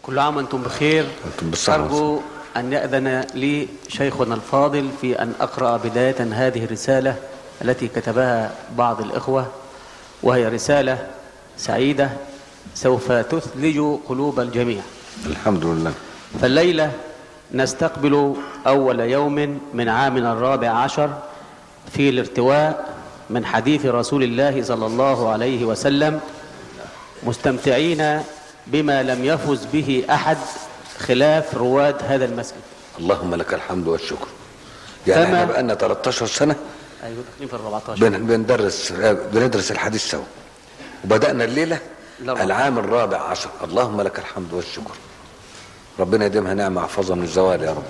كل عام وانتم بخير أنتم بالصحة أرجو أن يأذن لي شيخنا الفاضل في أن أقرأ بداية هذه الرسالة التي كتبها بعض الإخوة وهي رسالة سعيدة سوف تثلج قلوب الجميع الحمد لله فالليلة نستقبل أول يوم من عامنا الرابع عشر في الارتواء من حديث رسول الله صلى الله عليه وسلم مستمتعين بما لم يفز به أحد خلاف رواد هذا المسجد اللهم لك الحمد والشكر يعني فما- احنا بقالنا 13 سنة أيوة داخلين في ال 14 بن- بندرس بندرس الحديث سوا وبدأنا الليلة الأربعة. العام الرابع عشر اللهم لك الحمد والشكر ربنا يديمها نعمة احفظها من الزوال يا رب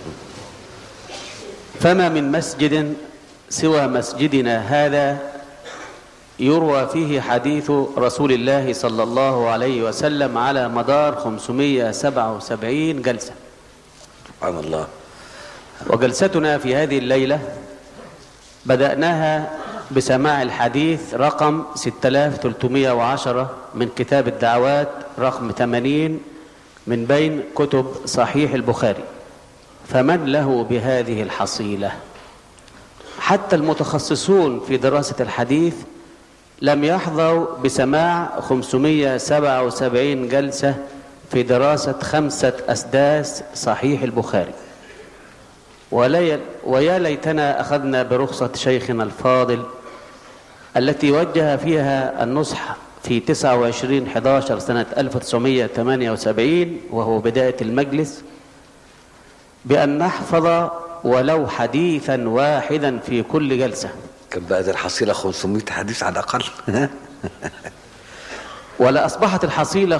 فما من مسجد سوى مسجدنا هذا يروى فيه حديث رسول الله صلى الله عليه وسلم على مدار 577 جلسة سبحان الله وجلستنا في هذه الليلة بدأناها بسماع الحديث رقم 6310 من كتاب الدعوات رقم 80 من بين كتب صحيح البخاري فمن له بهذه الحصيلة حتى المتخصصون في دراسة الحديث لم يحظوا بسماع 577 جلسة في دراسة خمسة أسداس صحيح البخاري ولي- ويا ليتنا أخذنا برخصة شيخنا الفاضل التي وجه فيها النصح في 29 11 سنة 1978 وهو بداية المجلس بأن نحفظ ولو حديثا واحدا في كل جلسة كان بقى دي الحصيلة 500 حديث على الأقل ولأصبحت الحصيلة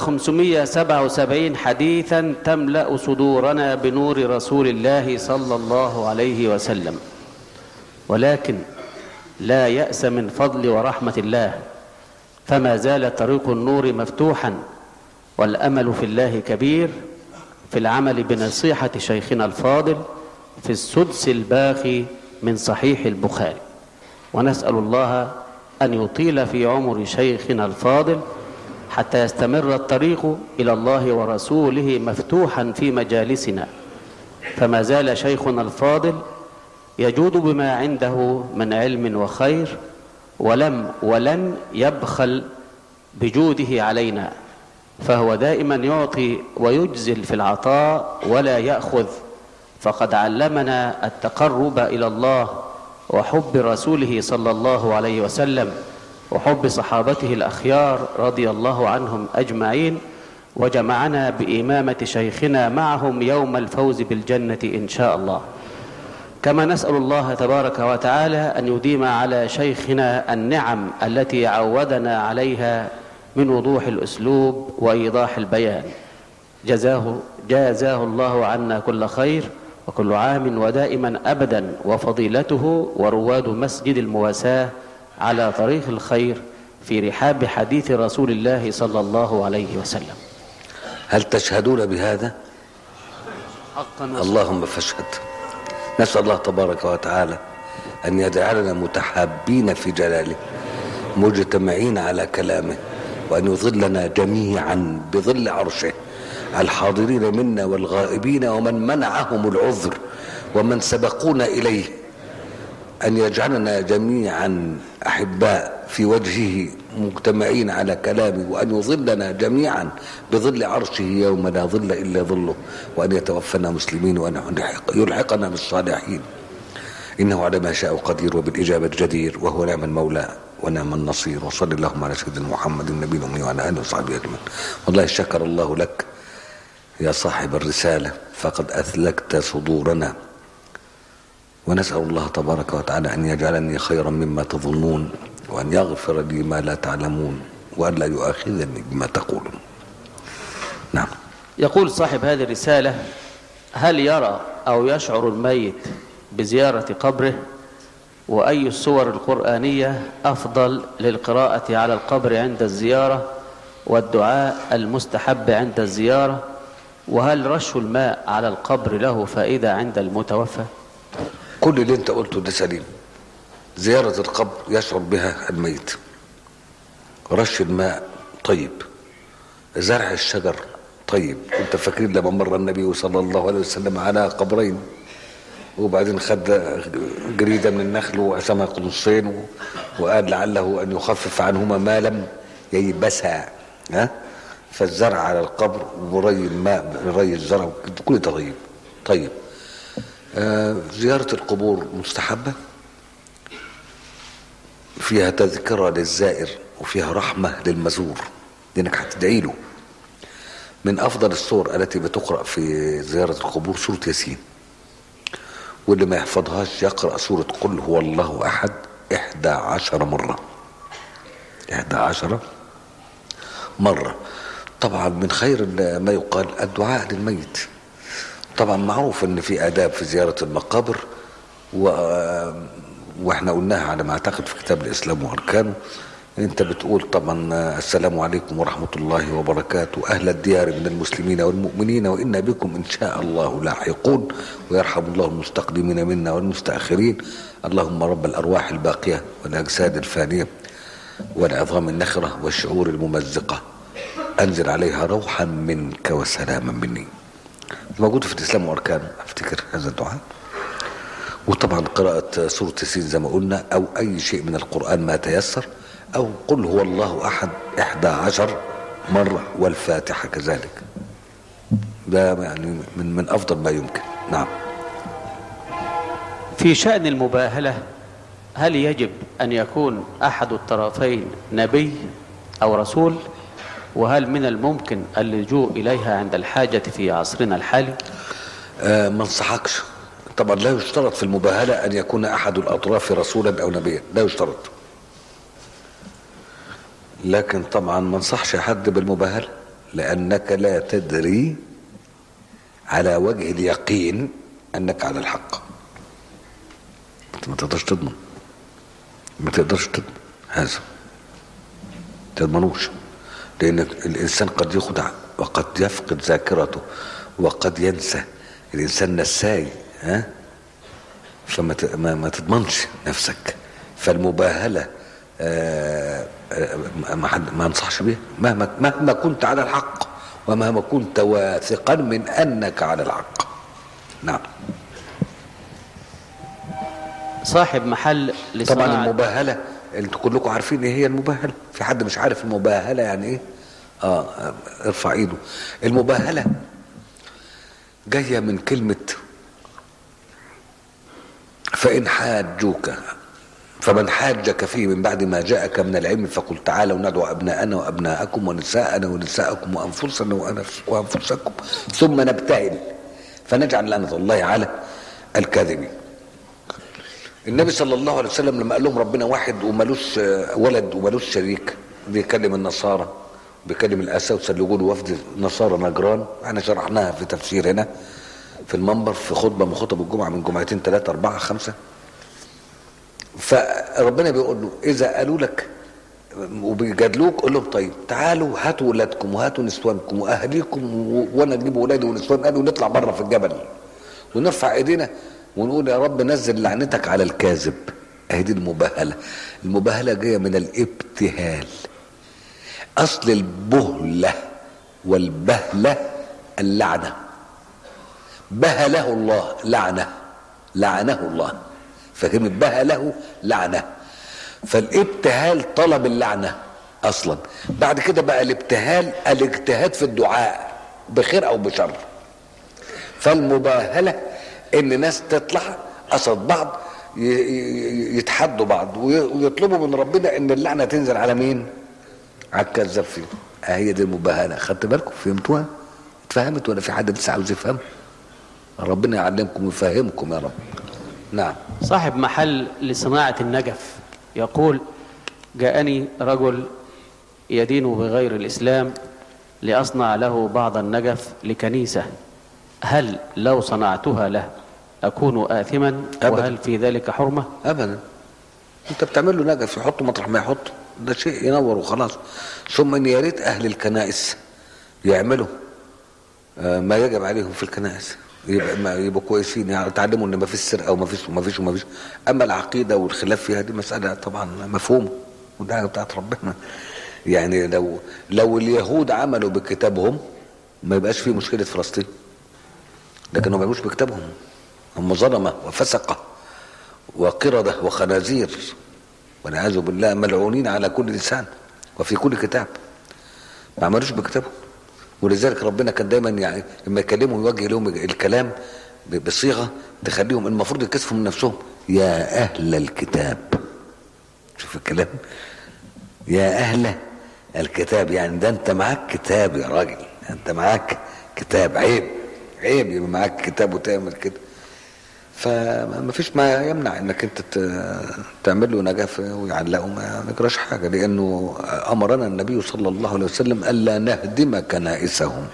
577 حديثا تملأ صدورنا بنور رسول الله صلى الله عليه وسلم ولكن لا يأس من فضل ورحمة الله فما زال طريق النور مفتوحا والأمل في الله كبير في العمل بنصيحة شيخنا الفاضل في السدس الباقي من صحيح البخاري ونسأل الله أن يطيل في عمر شيخنا الفاضل حتى يستمر الطريق إلى الله ورسوله مفتوحا في مجالسنا فما زال شيخنا الفاضل يجود بما عنده من علم وخير ولم ولن يبخل بجوده علينا فهو دائما يعطي ويجزل في العطاء ولا يأخذ فقد علمنا التقرب إلى الله وحب رسوله صلى الله عليه وسلم وحب صحابته الأخيار رضي الله عنهم أجمعين وجمعنا بإمامة شيخنا معهم يوم الفوز بالجنة إن شاء الله كما نسأل الله تبارك وتعالى أن يديم على شيخنا النعم التي عودنا عليها من وضوح الأسلوب وإيضاح البيان جزاه جازاه الله عنا كل خير وكل عام ودائما أبدا وفضيلته ورواد مسجد المواساة على طريق الخير في رحاب حديث رسول الله صلى الله عليه وسلم هل تشهدون بهذا حقا اللهم فاشهد نسأل الله تبارك وتعالى أن يجعلنا متحابين في جلاله مجتمعين على كلامه وأن يظلنا جميعا بظل عرشه الحاضرين منا والغائبين ومن منعهم العذر ومن سبقونا إليه أن يجعلنا جميعا أحباء في وجهه مجتمعين على كلامه وأن يظلنا جميعا بظل عرشه يوم لا ظل إلا ظله وأن يتوفنا مسلمين وأن يلحق- يلحقنا بالصالحين إنه على ما شاء قدير وبالإجابة جدير وهو نعم المولى ونعم النصير وصل اللهم على سيدنا محمد النبي الأمي وعلى آله وصحبه أجمعين والله شكر الله لك يا صاحب الرسالة فقد أثلكت صدورنا ونسأل الله تبارك وتعالى أن يجعلني خيرا مما تظنون وأن يغفر لي ما لا تعلمون وأن لا يؤاخذني بما تقولون نعم يقول صاحب هذه الرسالة هل يرى أو يشعر الميت بزيارة قبره وأي السور القرآنية أفضل للقراءة على القبر عند الزيارة والدعاء المستحب عند الزيارة وهل رش الماء على القبر له فائدة عند المتوفى كل اللي انت قلته ده سليم زيارة القبر يشعر بها الميت رش الماء طيب زرع الشجر طيب انت فاكرين لما مر النبي صلى الله عليه وسلم على قبرين وبعدين خد جريدة من النخل وقسمها قنصين و- وقال لعله أن يخفف عنهما ما لم ييبسا ها فالزرع على القبر وري الماء ري الزرع كل ده طيب طيب آه زيارة القبور مستحبة فيها تذكرة للزائر وفيها رحمة للمزور لأنك هتدعي له من أفضل الصور التي بتقرأ في زيارة القبور سورة ياسين واللي ما يحفظهاش يقرأ سورة قل هو الله أحد إحدى عشر مرة إحدى عشر مرة طبعا من خير ما يقال الدعاء للميت طبعا معروف ان في آداب في زيارة المقابر و... واحنا قلناها على ما اعتقد في كتاب الاسلام واركانه انت بتقول طبعا السلام عليكم ورحمة الله وبركاته اهل الديار من المسلمين والمؤمنين وإنا بكم ان شاء الله لاحقون ويرحم الله المستقدمين منا والمستأخرين اللهم رب الارواح الباقية والاجساد الفانية والعظام النخرة والشعور الممزقة انزل عليها روحا منك وسلاما مني موجود في الاسلام واركانه افتكر هذا الدعاء وطبعا قراءة سورة ياسين زي ما قلنا أو أي شيء من القرآن ما تيسر أو قل هو الله أحد إحدى عشر مرة والفاتحة كذلك ده يعني من من أفضل ما يمكن نعم في شأن المباهلة هل يجب أن يكون أحد الطرفين نبي أو رسول وهل من الممكن اللجوء إليها عند الحاجة في عصرنا الحالي آه ما انصحكش طبعا لا يشترط في المباهلة أن يكون أحد الأطراف رسولا أو نبيا لا يشترط لكن طبعا ما انصحش حد بالمباهلة لأنك لا تدري على وجه اليقين أنك على الحق أنت ما تقدرش تضمن ما تقدرش تضمن هذا تضمنوش لأن الإنسان قد يخدع وقد يفقد ذاكرته وقد ينسى الإنسان نساي ها فما ت- ما, ما تضمنش نفسك فالمباهلة آه، آه، ما حد ما انصحش بيها مهما مهما كنت على الحق ومهما كنت واثقا من انك على الحق نعم صاحب محل طبعا لصناعة المباهله انتوا كلكم عارفين ايه هي المباهله في حد مش عارف المباهله يعني ايه اه آه، ارفع ايده المباهله جايه من كلمه فان حاجوك فمن حاجك فيه من بعد ما جاءك من العلم فقل تعالوا ندعو ابناءنا وابناءكم ونساءنا ونساءكم وانفسنا وأنف- وانفسكم ثم نبتهل فنجعل لعنه الله على الكاذبين النبي صلى الله عليه وسلم لما قال لهم ربنا واحد ومالوش آه، ولد ومالوش شريك بيكلم النصارى بيكلم الاساوسه اللي يقولوا وفد نصارى نجران احنا شرحناها في تفسير هنا في المنبر في خطبه من خطب الجمعه من جمعتين ثلاثه اربعه خمسه فربنا بيقول له اذا قالوا لك وبيجادلوك قول لهم طيب تعالوا هاتوا ولادكم وهاتوا نسوانكم واهليكم و- وانا اجيب ولادي ونسوان قالوا نطلع بره في الجبل ونرفع ايدينا ونقول يا رب نزل لعنتك على الكاذب اهي دي المباهله المباهله جايه من الابتهال اصل البهله والبهله اللعنه بهله الله لعنه لعنه الله فكلمه بهله لعنه فالابتهال طلب اللعنه اصلا بعد كده بقى الابتهال الاجتهاد في الدعاء بخير او بشر فالمباهله ان ناس تطلع قصد بعض ي- ي- يتحدوا بعض وي- ويطلبوا من ربنا ان اللعنه تنزل على مين؟ على الكذاب فيهم هي دي المباهله خدت بالكم فهمتوها؟ اتفهمت ولا في حد لسه عاوز يفهم؟ ربنا يعلمكم ويفهمكم يا رب نعم صاحب محل لصناعة النجف يقول جاءني رجل يدين بغير الإسلام لأصنع له بعض النجف لكنيسة هل لو صنعتها له أكون آثما أبداً. وهل في ذلك حرمة ابدا انت بتعمل له نجف يحطه مطرح ما يحطه ده شيء ينور وخلاص ثم ان يا ريت اهل الكنائس يعملوا آه، ما يجب عليهم في الكنائس يبقى ما يبقوا كويسين يعني يتعلموا ان ما فيش سرقه وما فيش وما فيش وما فيش اما العقيده والخلاف فيها دي مساله طبعا مفهومه وده بتاعت ربنا يعني لو لو اليهود عملوا بكتابهم ما يبقاش فيه مشكلة فلسطين لكن هم ما يعملوش بكتابهم هم ظلمة وفسقة وقردة وخنازير والعياذ بالله ملعونين على كل لسان وفي كل كتاب ما عملوش بكتابهم ولذلك ربنا كان دايما يعني لما يكلمهم يوجه لهم الكلام بصيغه تخليهم المفروض يكسفوا من نفسهم يا اهل الكتاب شوف الكلام يا اهل الكتاب يعني ده انت معاك كتاب يا راجل انت معاك كتاب عيب عيب يبقى معاك كتاب وتعمل كده فما فيش ما يمنع انك انت تعمل له نجافه ويعلقه ما نجراش حاجه لانه امرنا النبي صلى الله عليه وسلم الا نهدم كنائسهم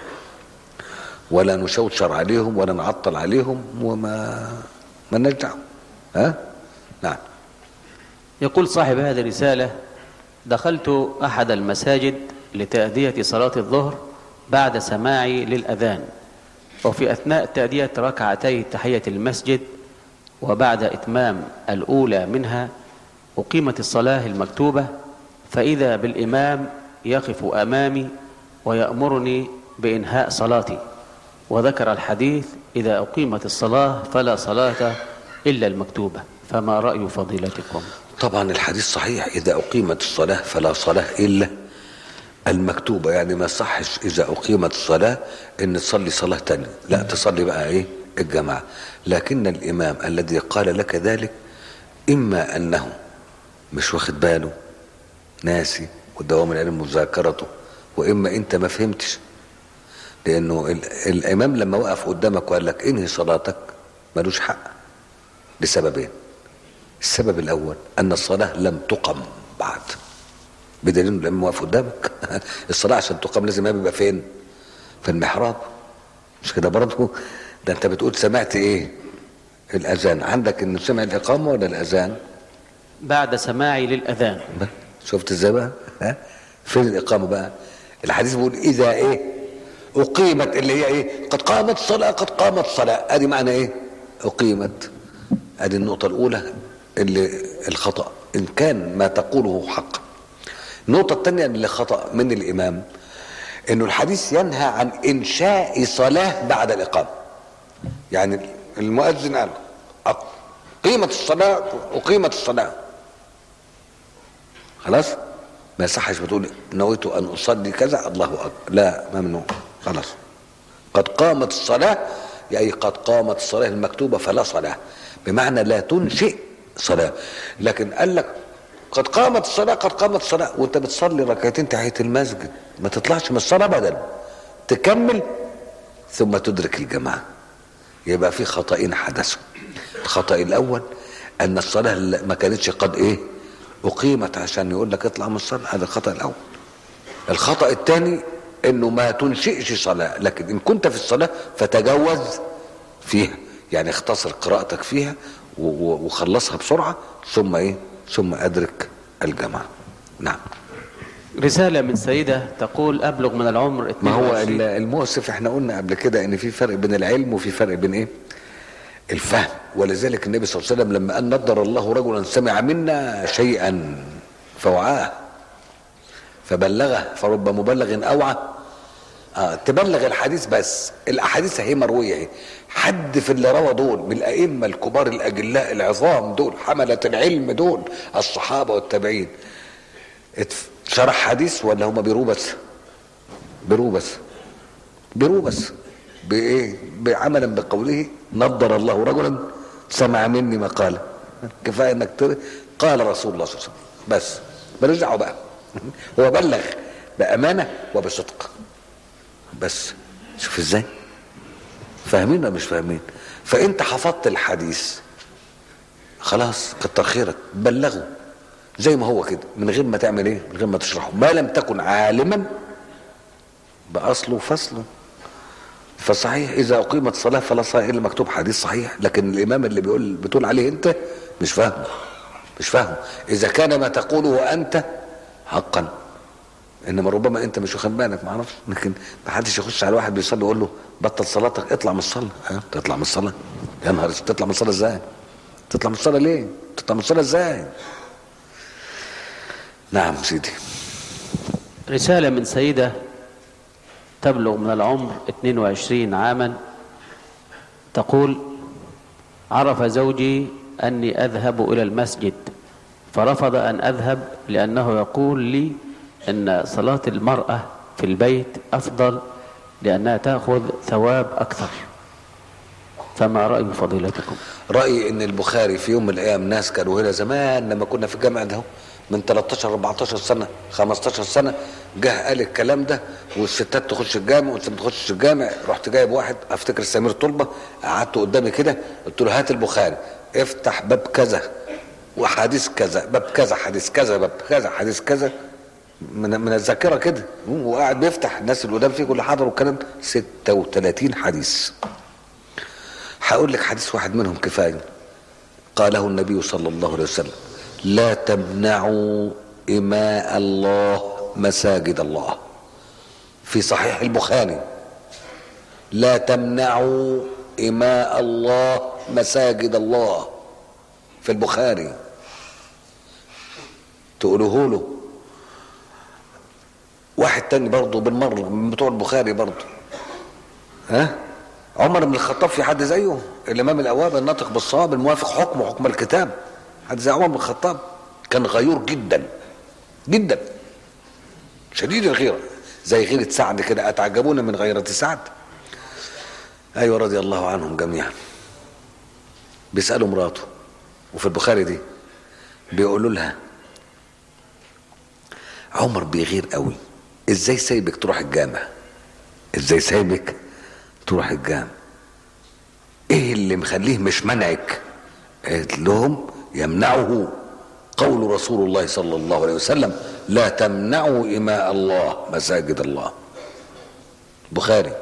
ولا نشوشر عليهم ولا نعطل عليهم وما ما نرجع ها نعم يقول صاحب هذه الرسالة دخلت أحد المساجد لتأدية صلاة الظهر بعد سماعي للأذان وفي أثناء تأدية ركعتي تحية المسجد وبعد إتمام الأولى منها أقيمت الصلاة المكتوبة فإذا بالإمام يقف أمامي ويأمرني بإنهاء صلاتي وذكر الحديث إذا أقيمت الصلاة فلا صلاة إلا المكتوبة فما رأي فضيلتكم طبعا الحديث صحيح إذا أقيمت الصلاة فلا صلاة إلا المكتوبة يعني ما صحش إذا أقيمت الصلاة إن تصلي صلاة تانية لا تصلي بقى إيه الجماعة لكن الإمام الذي قال لك ذلك إما أنه مش واخد باله ناسي ودوام العلم مذاكرته وإما أنت ما فهمتش لأنه ال- الإمام لما وقف قدامك وقال لك انهي صلاتك ملوش حق لسببين السبب الأول أن الصلاة لم تقم بعد بدليل إنه لما وقف قدامك الصلاة عشان تقام لازم يبقى فين؟ في المحراب مش كده برضه ده انت بتقول سمعت ايه الاذان عندك انه سمع الاقامه ولا الاذان بعد سماعي للأذان بقى. شفت ازاي بقى ها فين الاقامه بقى الحديث بيقول اذا ايه اقيمت اللي هي ايه قد قامت الصلاه قد قامت الصلاه ادي معنى ايه اقيمت ادي النقطه الاولى اللي الخطا ان كان ما تقوله حق النقطه الثانيه اللي خطا من الامام انه الحديث ينهى عن انشاء صلاه بعد الاقامه يعني المؤذن قال أقيمت الصلاة أقيمت الصلاة خلاص ما يصحش بتقول نويت أن أصلي كذا الله أكبر لا ممنوع خلاص قد قامت الصلاة يعني قد قامت الصلاة المكتوبة فلا صلاة بمعنى لا تنشئ صلاة لكن قال لك قد قامت الصلاة قد قامت الصلاة وانت بتصلي ركعتين تحية المسجد ما تطلعش من الصلاة أبدا تكمل ثم تدرك الجماعة يبقى في خطأين حدثوا الخطأ الأول أن الصلاة ما كانتش قد إيه أقيمت عشان يقول لك اطلع من الصلاة هذا الخطأ الأول الخطأ الثاني أنه ما تنشئش صلاة لكن إن كنت في الصلاة فتجوز فيها يعني اختصر قراءتك فيها و- و- وخلصها بسرعة ثم إيه ثم أدرك الجماعة نعم رسالة من سيدة تقول أبلغ من العمر ما هو 22 ال- المؤسف احنا قلنا قبل كده ان في فرق بين العلم وفي فرق بين ايه الفهم ولذلك النبي صلى الله عليه وسلم لما قال نضر الله رجلا سمع منا شيئا فوعاه فبلغه فرب مبلغ اوعى آه تبلغ الحديث بس الاحاديث هي مرويه اهي حد في اللي روى دول من الائمه الكبار الاجلاء العظام دول حمله العلم دول الصحابه والتابعين اتف- شرح حديث ولا هم بيروه بس بيروه بس بيروه بس بايه بعملا بقوله نضر الله رجلا سمع مني مقالا كفايه انك تقول قال رسول الله صلى الله عليه وسلم بس ملوش دعوه بقى هو بلغ بامانه وبصدق بس شوف ازاي فاهمين ولا مش فاهمين فانت حفظت الحديث خلاص كتر خيرك بلغه زي ما هو كده من غير ما تعمل ايه من غير ما تشرحه ما لم تكن عالما باصله وفصله فصحيح اذا اقيمت صلاه فلا صلاه الا مكتوب حديث صحيح لكن الامام اللي بيقول بتقول عليه انت مش فاهمه مش فاهمه اذا كان ما تقوله انت حقا انما ربما انت مش واخد بالك ما اعرفش لكن ما حدش يخش على واحد بيصلي يقول له بطل صلاتك اطلع من الصلاه ها تطلع من الصلاه يا نهار اسود تطلع من الصلاه ازاي تطلع من الصلاه ليه تطلع من الصلاه ازاي نعم سيدي رسالة من سيدة تبلغ من العمر 22 عاما تقول عرف زوجي أني أذهب إلى المسجد فرفض أن أذهب لأنه يقول لي أن صلاة المرأة في البيت أفضل لأنها تأخذ ثواب أكثر فما رأي فضيلتكم رأيي ان البخاري في يوم من الايام ناس كانوا هنا زمان لما كنا في الجامعة ده من 13 14 سنة 15 سنة جه قال الكلام ده والستات تخش الجامع وانت ما تخش الجامع رحت جايب واحد افتكر سمير طلبة قعدت قدامي كده قلت له هات البخاري افتح باب كذا وحديث كذا باب كذا حديث كذا باب كذا حديث كذا من من الذاكره كده وقاعد بيفتح الناس اللي قدام فيه كل حضروا الكلام 36 حديث هقول لك حديث واحد منهم كفايه قاله النبي صلى الله عليه وسلم لا تمنعوا إماء الله مساجد الله في صحيح البخاري لا تمنعوا إماء الله مساجد الله في البخاري تقولوه له واحد تاني برضه بالمرة من بتوع البخاري برضه ها عمر بن الخطاب في حد زيه الامام الاواب الناطق بالصواب الموافق حكمه حكم الكتاب حد زي عمر بن الخطاب كان غيور جدا جدا شديد الغيره زي غيره سعد كده اتعجبون من غيره سعد ايوه رضي الله عنهم جميعا بيسالوا مراته وفي البخاري دي بيقولوا لها عمر بيغير قوي ازاي سايبك تروح الجامع ازاي سايبك تروح الجامع ايه اللي مخليه مش منعك قالت لهم يمنعه قول رسول الله صلى الله عليه وسلم لا تمنعوا إماء الله مساجد الله بخاري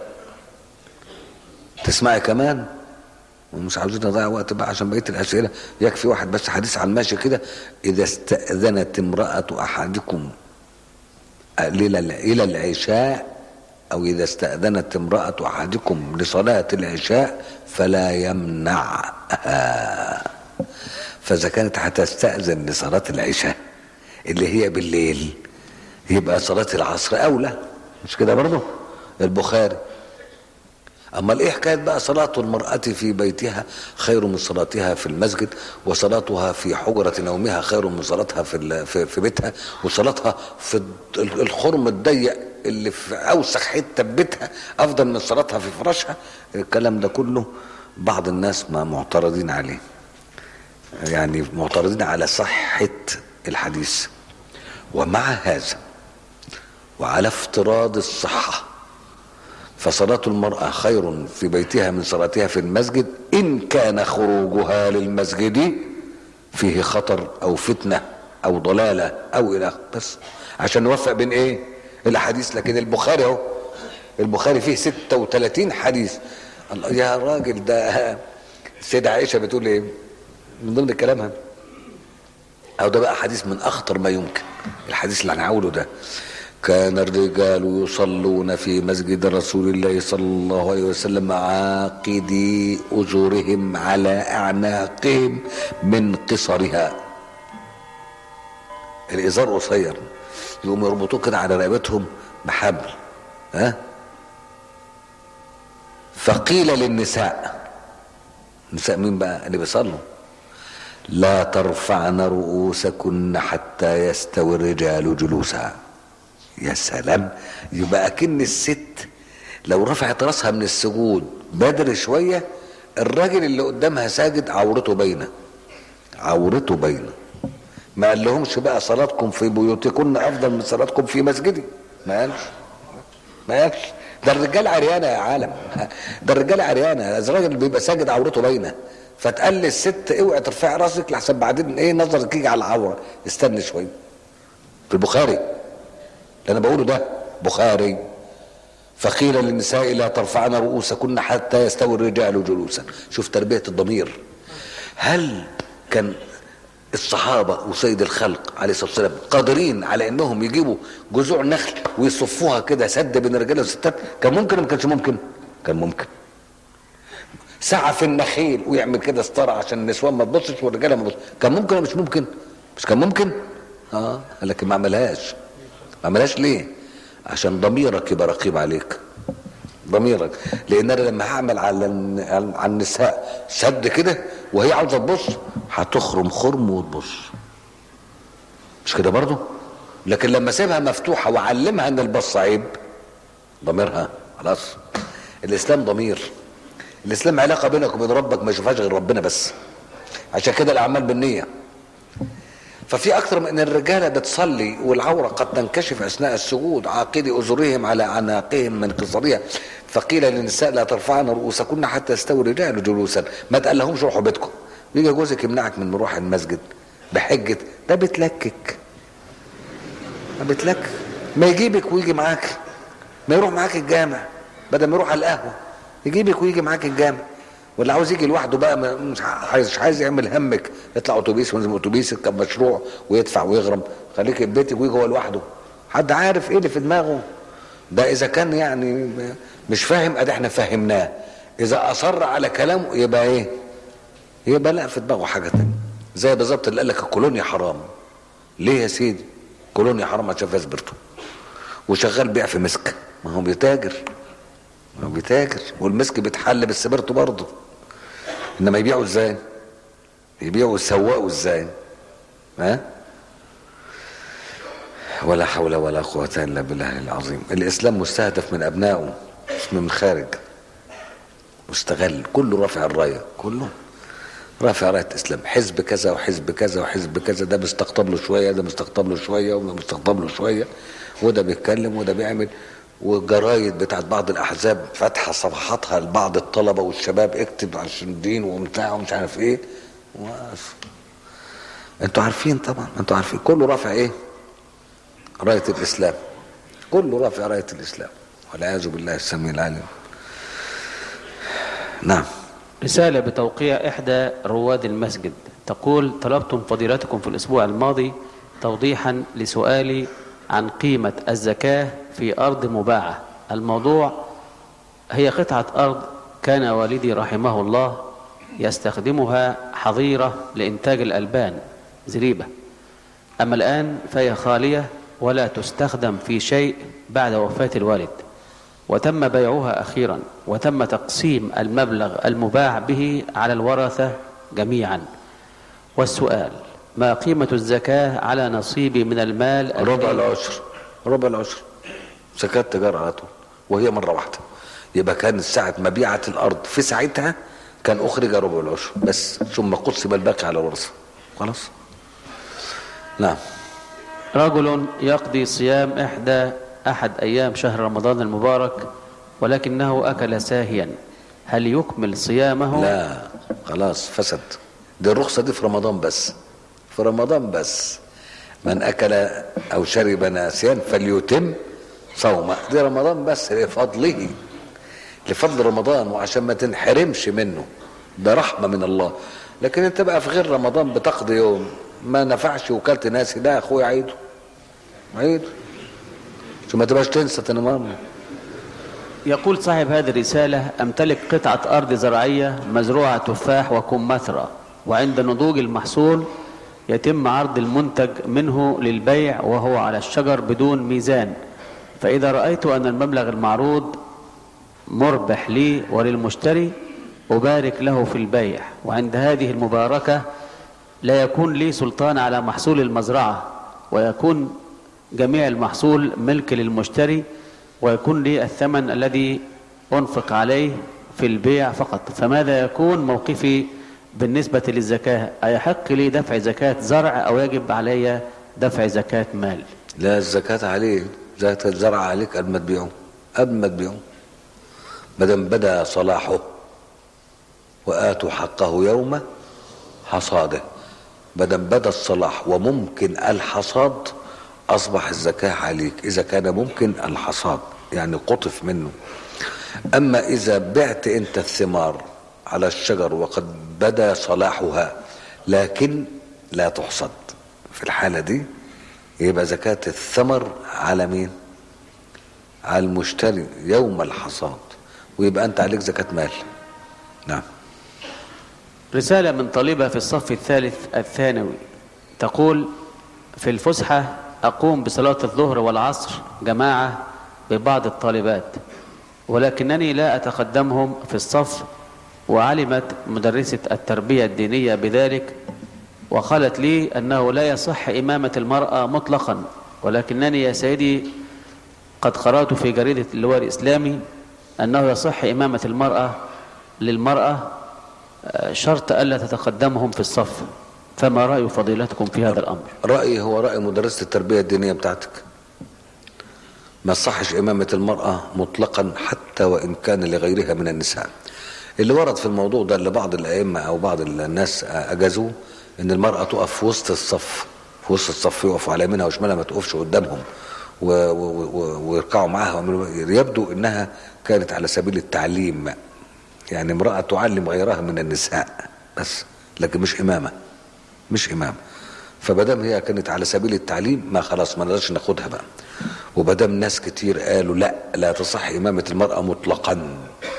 تسمعي كمان ومش عاوزين نضيع وقت بقى عشان بقيه الاسئله يكفي واحد بس حديث عن ماشي كده اذا استاذنت امراه احدكم الى الى العشاء او اذا استاذنت امراه احدكم لصلاه العشاء فلا يمنعها فاذا كانت هتستاذن لصلاه العشاء اللي هي بالليل يبقى صلاه العصر اولى مش كده برضه البخاري اما ايه حكايه بقى صلاه المراه في بيتها خير من صلاتها في المسجد وصلاتها في حجره نومها خير من صلاتها في في, في بيتها وصلاتها في الخرم الضيق اللي في اوسخ حته بيتها افضل من صلاتها في فراشها الكلام ده كله بعض الناس ما معترضين عليه يعني معترضين على صحه الحديث ومع هذا وعلى افتراض الصحه فصلاة المرأة خير في بيتها من صلاتها في المسجد إن كان خروجها للمسجد فيه خطر أو فتنة أو ضلالة أو إلى بس عشان نوفق بين إيه الأحاديث لكن البخاري أهو البخاري فيه 36 حديث الله يا راجل ده السيدة عائشة بتقول إيه من ضمن كلامها أو ده بقى حديث من أخطر ما يمكن الحديث اللي هنعوله ده كان الرجال يصلون في مسجد رسول الله صلى الله عليه وسلم عاقدي أجورهم على أعناقهم من قصرها الإزار قصير يقوم يربطوه كده على رقبتهم بحبل ها فقيل للنساء نساء مين بقى اللي بيصلوا لا ترفعن رؤوسكن حتى يستوي الرجال جلوسها يا سلام يبقى اكن الست لو رفعت راسها من السجود بدري شويه الراجل اللي قدامها ساجد عورته باينه عورته باينه ما قال لهمش بقى صلاتكم في بيوتكن افضل من صلاتكم في مسجدي ما قالش ما قالش ده الرجال عريانه يا عالم ده الرجال عريانه الراجل بيبقى ساجد عورته باينه فتقال للست اوعي ترفعي راسك لحسن بعدين ايه نظرك يجي على العوره استني شويه في البخاري اللي انا بقوله ده بخاري فقيل للنساء لا ترفعن رؤوسكن حتى يستوي الرجال جلوسا شوف تربيه الضمير هل كان الصحابه وسيد الخلق عليه الصلاه والسلام قادرين على انهم يجيبوا جذوع نخل ويصفوها كده سد بين الرجال والستات كان ممكن ولا ما كانش ممكن كان ممكن سعى في النخيل ويعمل كده ستاره عشان النسوان ما تبصش والرجاله ما تبصش كان ممكن ولا مش ممكن مش كان ممكن اه لكن ما عملهاش ما عملهاش ليه عشان ضميرك يبقى رقيب عليك ضميرك لان انا لما هعمل على الن- على النساء سد كده وهي عاوزه تبص هتخرم خرم وتبص مش كده برضه لكن لما اسيبها مفتوحه واعلمها ان البص عيب ضميرها خلاص الاسلام ضمير الاسلام علاقه بينك وبين ربك ما يشوفهاش غير ربنا بس عشان كده الاعمال بالنيه ففي اكثر من ان الرجاله بتصلي والعوره قد تنكشف اثناء السجود عاقدي اجرهم على اعناقهم من قصرها فقيل للنساء لا ترفعن رؤوسكن حتى يستوي الرجال جلوسا ما تقال لهمش روحوا بيتكم يجي جوزك يمنعك من مروح المسجد بحجه ده بتلكك ما بتلكك ما يجيبك ويجي معاك ما يروح معاك الجامع بدل ما يروح على القهوه يجيبك ويجي معاك الجامع واللي عاوز يجي لوحده بقى ما- مش عايز مش عايز يعمل همك يطلع اتوبيس وينزل من اتوبيس يركب مشروع ويدفع ويغرم خليك في بيتك ويجي هو لوحده حد عارف ايه اللي في دماغه ده اذا كان يعني مش فاهم ادي احنا فهمناه اذا اصر على كلامه يبقى ايه يبقى لا في دماغه حاجه تانية زي بالظبط اللي قال لك الكولونيا حرام ليه يا سيدي كولونيا حرام عشان فيها سبرتو وشغال بيع في مسك ما هو بيتاجر ما هو بيتاجر والمسك بيتحل بالسبرتو برضه انما يبيعوا ازاي يبيعوا يسوقوا ازاي ها ولا حول ولا قوة إلا بالله العظيم الإسلام مستهدف من أبنائه مش من خارج مستغل كله رافع الراية كله رافع راية الإسلام حزب كذا وحزب كذا وحزب كذا ده مستقطب له شوية ده مستقطب له شوية وده مستقطب له شوية وده بيتكلم وده بيعمل والجرايد بتاعت بعض الأحزاب فاتحة صفحاتها لبعض الطلبة والشباب اكتب عشان الدين وبتاع ومش عارف ايه و... انتوا عارفين طبعا انتوا عارفين كله رافع ايه راية الإسلام كله رافع راية الإسلام والعياذ بالله السميع العليم نعم رسالة بتوقيع إحدى رواد المسجد تقول طلبتم فضيلتكم في الأسبوع الماضي توضيحا لسؤالي عن قيمة الزكاة في أرض مباعة الموضوع هي قطعة أرض كان والدي رحمه الله يستخدمها حظيرة لإنتاج الألبان زريبة أما الآن فهي خالية ولا تستخدم في شيء بعد وفاة الوالد وتم بيعها أخيرا وتم تقسيم المبلغ المباع به على الورثة جميعا والسؤال ما قيمة الزكاة على نصيبي من المال ربع الذي- العشر ربع العشر زكاة تجارة على طول وهي مرة واحدة يبقى كان ساعة مبيعة الأرض في ساعتها كان أخرج ربع العشر بس ثم قسم الباقي على الورثة خلاص نعم رجل يقضي صيام إحدى أحد أيام شهر رمضان المبارك ولكنه أكل ساهيا هل يكمل صيامه لا خلاص فسد دي الرخصة دي في رمضان بس في رمضان بس من أكل أو شرب ناسيا فليتم صومه دي رمضان بس لفضله لفضل رمضان وعشان ما تنحرمش منه ده رحمة من الله لكن انت بقى في غير رمضان بتقضي يوم ما نفعش وكلت ناسي لا يا اخويا عيده عيده عشان ما تبقاش تنسى تاني مرة يقول صاحب هذه الرسالة أمتلك قطعة أرض زراعية مزروعة تفاح وكمثرى وعند نضوج المحصول يتم عرض المنتج منه للبيع وهو على الشجر بدون ميزان فإذا رأيت أن المبلغ المعروض مربح لي وللمشتري أبارك له في البيع وعند هذه المباركة لا يكون لي سلطان على محصول المزرعة ويكون جميع المحصول ملك للمشتري ويكون لي الثمن الذي أنفق عليه في البيع فقط فماذا يكون موقفي بالنسبة للزكاة أيحق لي دفع زكاة زرع أو يجب علي دفع زكاة مال لا الزكاة عليه زكاة الزرع عليك قبل ما تبيعه قبل ما تبيعه ما دام بدا صلاحه وآتوا حقه يوم حصاده ما دام بدا الصلاح وممكن الحصاد أصبح الزكاة عليك إذا كان ممكن الحصاد يعني قطف منه أما إذا بعت أنت الثمار على الشجر وقد بدا صلاحها لكن لا تحصد في الحالة دي يبقى زكاة الثمر على مين على المشتري يوم الحصاد ويبقى أنت عليك زكاة مال نعم رسالة من طالبة في الصف الثالث الثانوي تقول في الفسحة أقوم بصلاة الظهر والعصر جماعة ببعض الطالبات ولكنني لا أتقدمهم في الصف وعلمت مدرسة التربية الدينية بذلك وقالت لي أنه لا يصح إمامة المرأة مطلقا ولكنني يا سيدي قد قرأت في جريدة اللواء الإسلامي أنه يصح إمامة المرأة للمرأة آه، شرط ألا تتقدمهم في الصف فما رأي فضيلتكم في هذا الأمر رأيي هو رأي مدرسة التربية الدينية بتاعتك ما صحش إمامة المرأة مطلقا حتى وإن كان لغيرها من النساء اللي ورد في الموضوع ده اللي بعض الأئمة أو بعض الناس أجازوه إن المرأة تقف في وسط الصف في وسط الصف يقفوا على يمينها وشمالها ما تقفش قدامهم و- و- و- ويركعوا معاها ويعملوا- يبدو إنها كانت على سبيل التعليم يعني امرأة تعلم غيرها من النساء بس لكن مش إمامة مش إمامة فمادام هي كانت على سبيل التعليم ما خلاص ما نقدرش ناخدها بقى ومادام ناس كتير قالوا لا لا تصح إمامة المرأة مطلقا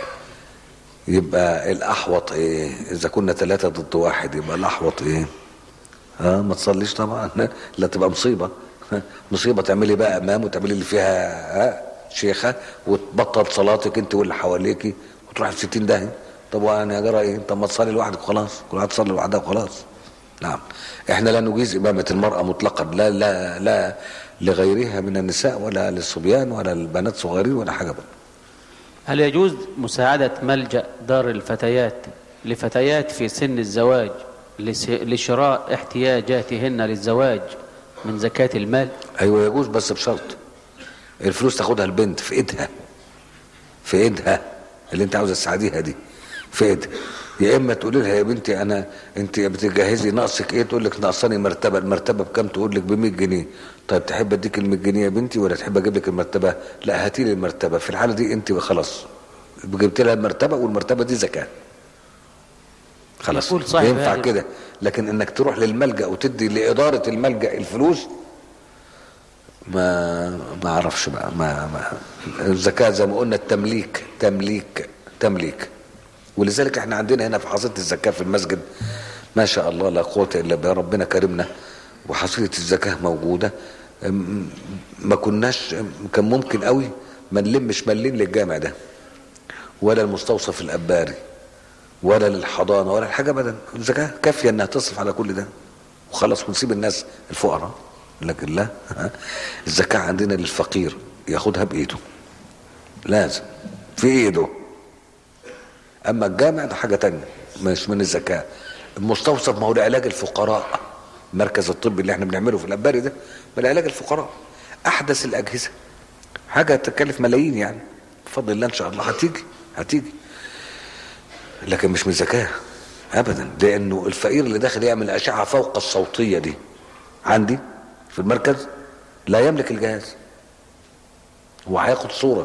يبقى الأحوط إيه إذا كنا ثلاثة ضد واحد يبقى الأحوط إيه اه ما تصليش طبعا لا تبقى مصيبة مصيبة تعملي بقى امام وتعملي اللي فيها آه شيخة وتبطل صلاتك انت واللي حواليكي وتروح في 60 داهية طب وانا يا جرى ايه طب ما تصلي لوحدك وخلاص كل واحد تصلي لوحدها وخلاص نعم احنا لا نجيز امامة المرأة مطلقا لا لا لا لغيرها من النساء ولا للصبيان ولا البنات صغيرين ولا حاجة بقى هل يجوز مساعدة ملجأ دار الفتيات لفتيات في سن الزواج لس- لشراء احتياجاتهن للزواج من زكاة المال ايوه يجوز بس بشرط الفلوس تاخدها البنت في ايدها في ايدها اللي انت عاوزه تساعديها دي في ايدها يا اما تقولي لها يا بنتي انا انت بتجهزي ناقصك ايه تقول لك ناقصاني مرتبه المرتبه بكام تقول لك ب 100 جنيه طيب تحب اديك ال 100 جنيه يا بنتي ولا تحب اجيب لك المرتبه لا هاتي لي المرتبه في الحاله دي انت خلاص جبت لها المرتبه والمرتبه دي زكاه خلاص يقول صاحب ينفع هذه- كده لكن انك تروح للملجا وتدي لاداره الملجا الفلوس ما ما اعرفش بقى ما, ما الزكاه زي ما قلنا التمليك تمليك تمليك ولذلك احنا عندنا هنا في حصيله الزكاه في المسجد ما شاء الله لا قوه الا بالله ربنا كرمنا وحصيله الزكاه موجوده ام- ما كناش كان ممكن قوي ما نلمش ملين للجامع ده ولا المستوصف الاباري ولا للحضانه ولا الحاجه ابدا الزكاه كافيه انها تصرف على كل ده وخلاص ونسيب الناس الفقراء لكن لا الزكاه عندنا للفقير ياخدها بايده لازم في ايده اما الجامع ده حاجه تانية مش من الزكاه المستوصف ما هو لعلاج الفقراء المركز الطبي اللي احنا بنعمله في الاباري ده ما لعلاج الفقراء احدث الاجهزه حاجه تكلف ملايين يعني بفضل الله ان شاء الله هتيجي هتيجي لكن مش من زكاه ابدا لانه الفقير اللي داخل يعمل اشعه فوق الصوتيه دي عندي في المركز لا يملك الجهاز هو هياخد صوره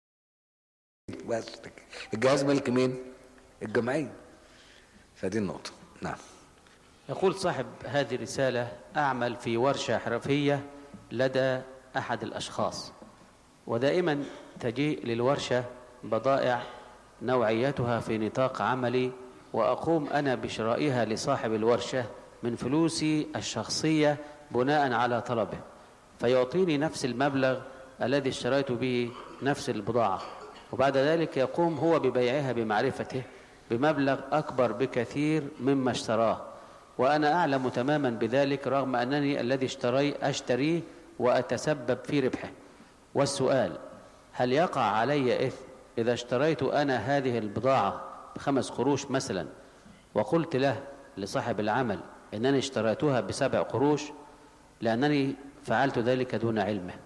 بس الجهاز ملك مين الجمعيه فدي النقطه نعم يقول صاحب هذه الرسالة أعمل في ورشة حرفية لدى أحد الأشخاص ودائما تجيء للورشة بضائع نوعيتها في نطاق عملي وأقوم أنا بشرائها لصاحب الورشة من فلوسي الشخصية بناء على طلبه فيعطيني نفس المبلغ الذي اشتريت به نفس البضاعة وبعد ذلك يقوم هو ببيعها بمعرفته بمبلغ أكبر بكثير مما اشتراه وأنا أعلم تماما بذلك رغم أنني الذي اشتري أشتريه وأتسبب في ربحه والسؤال هل يقع علي إثم إذا اشتريت أنا هذه البضاعة بخمس قروش مثلا وقلت له لصاحب العمل أنني اشتريتها بسبع قروش لأنني فعلت ذلك دون علمه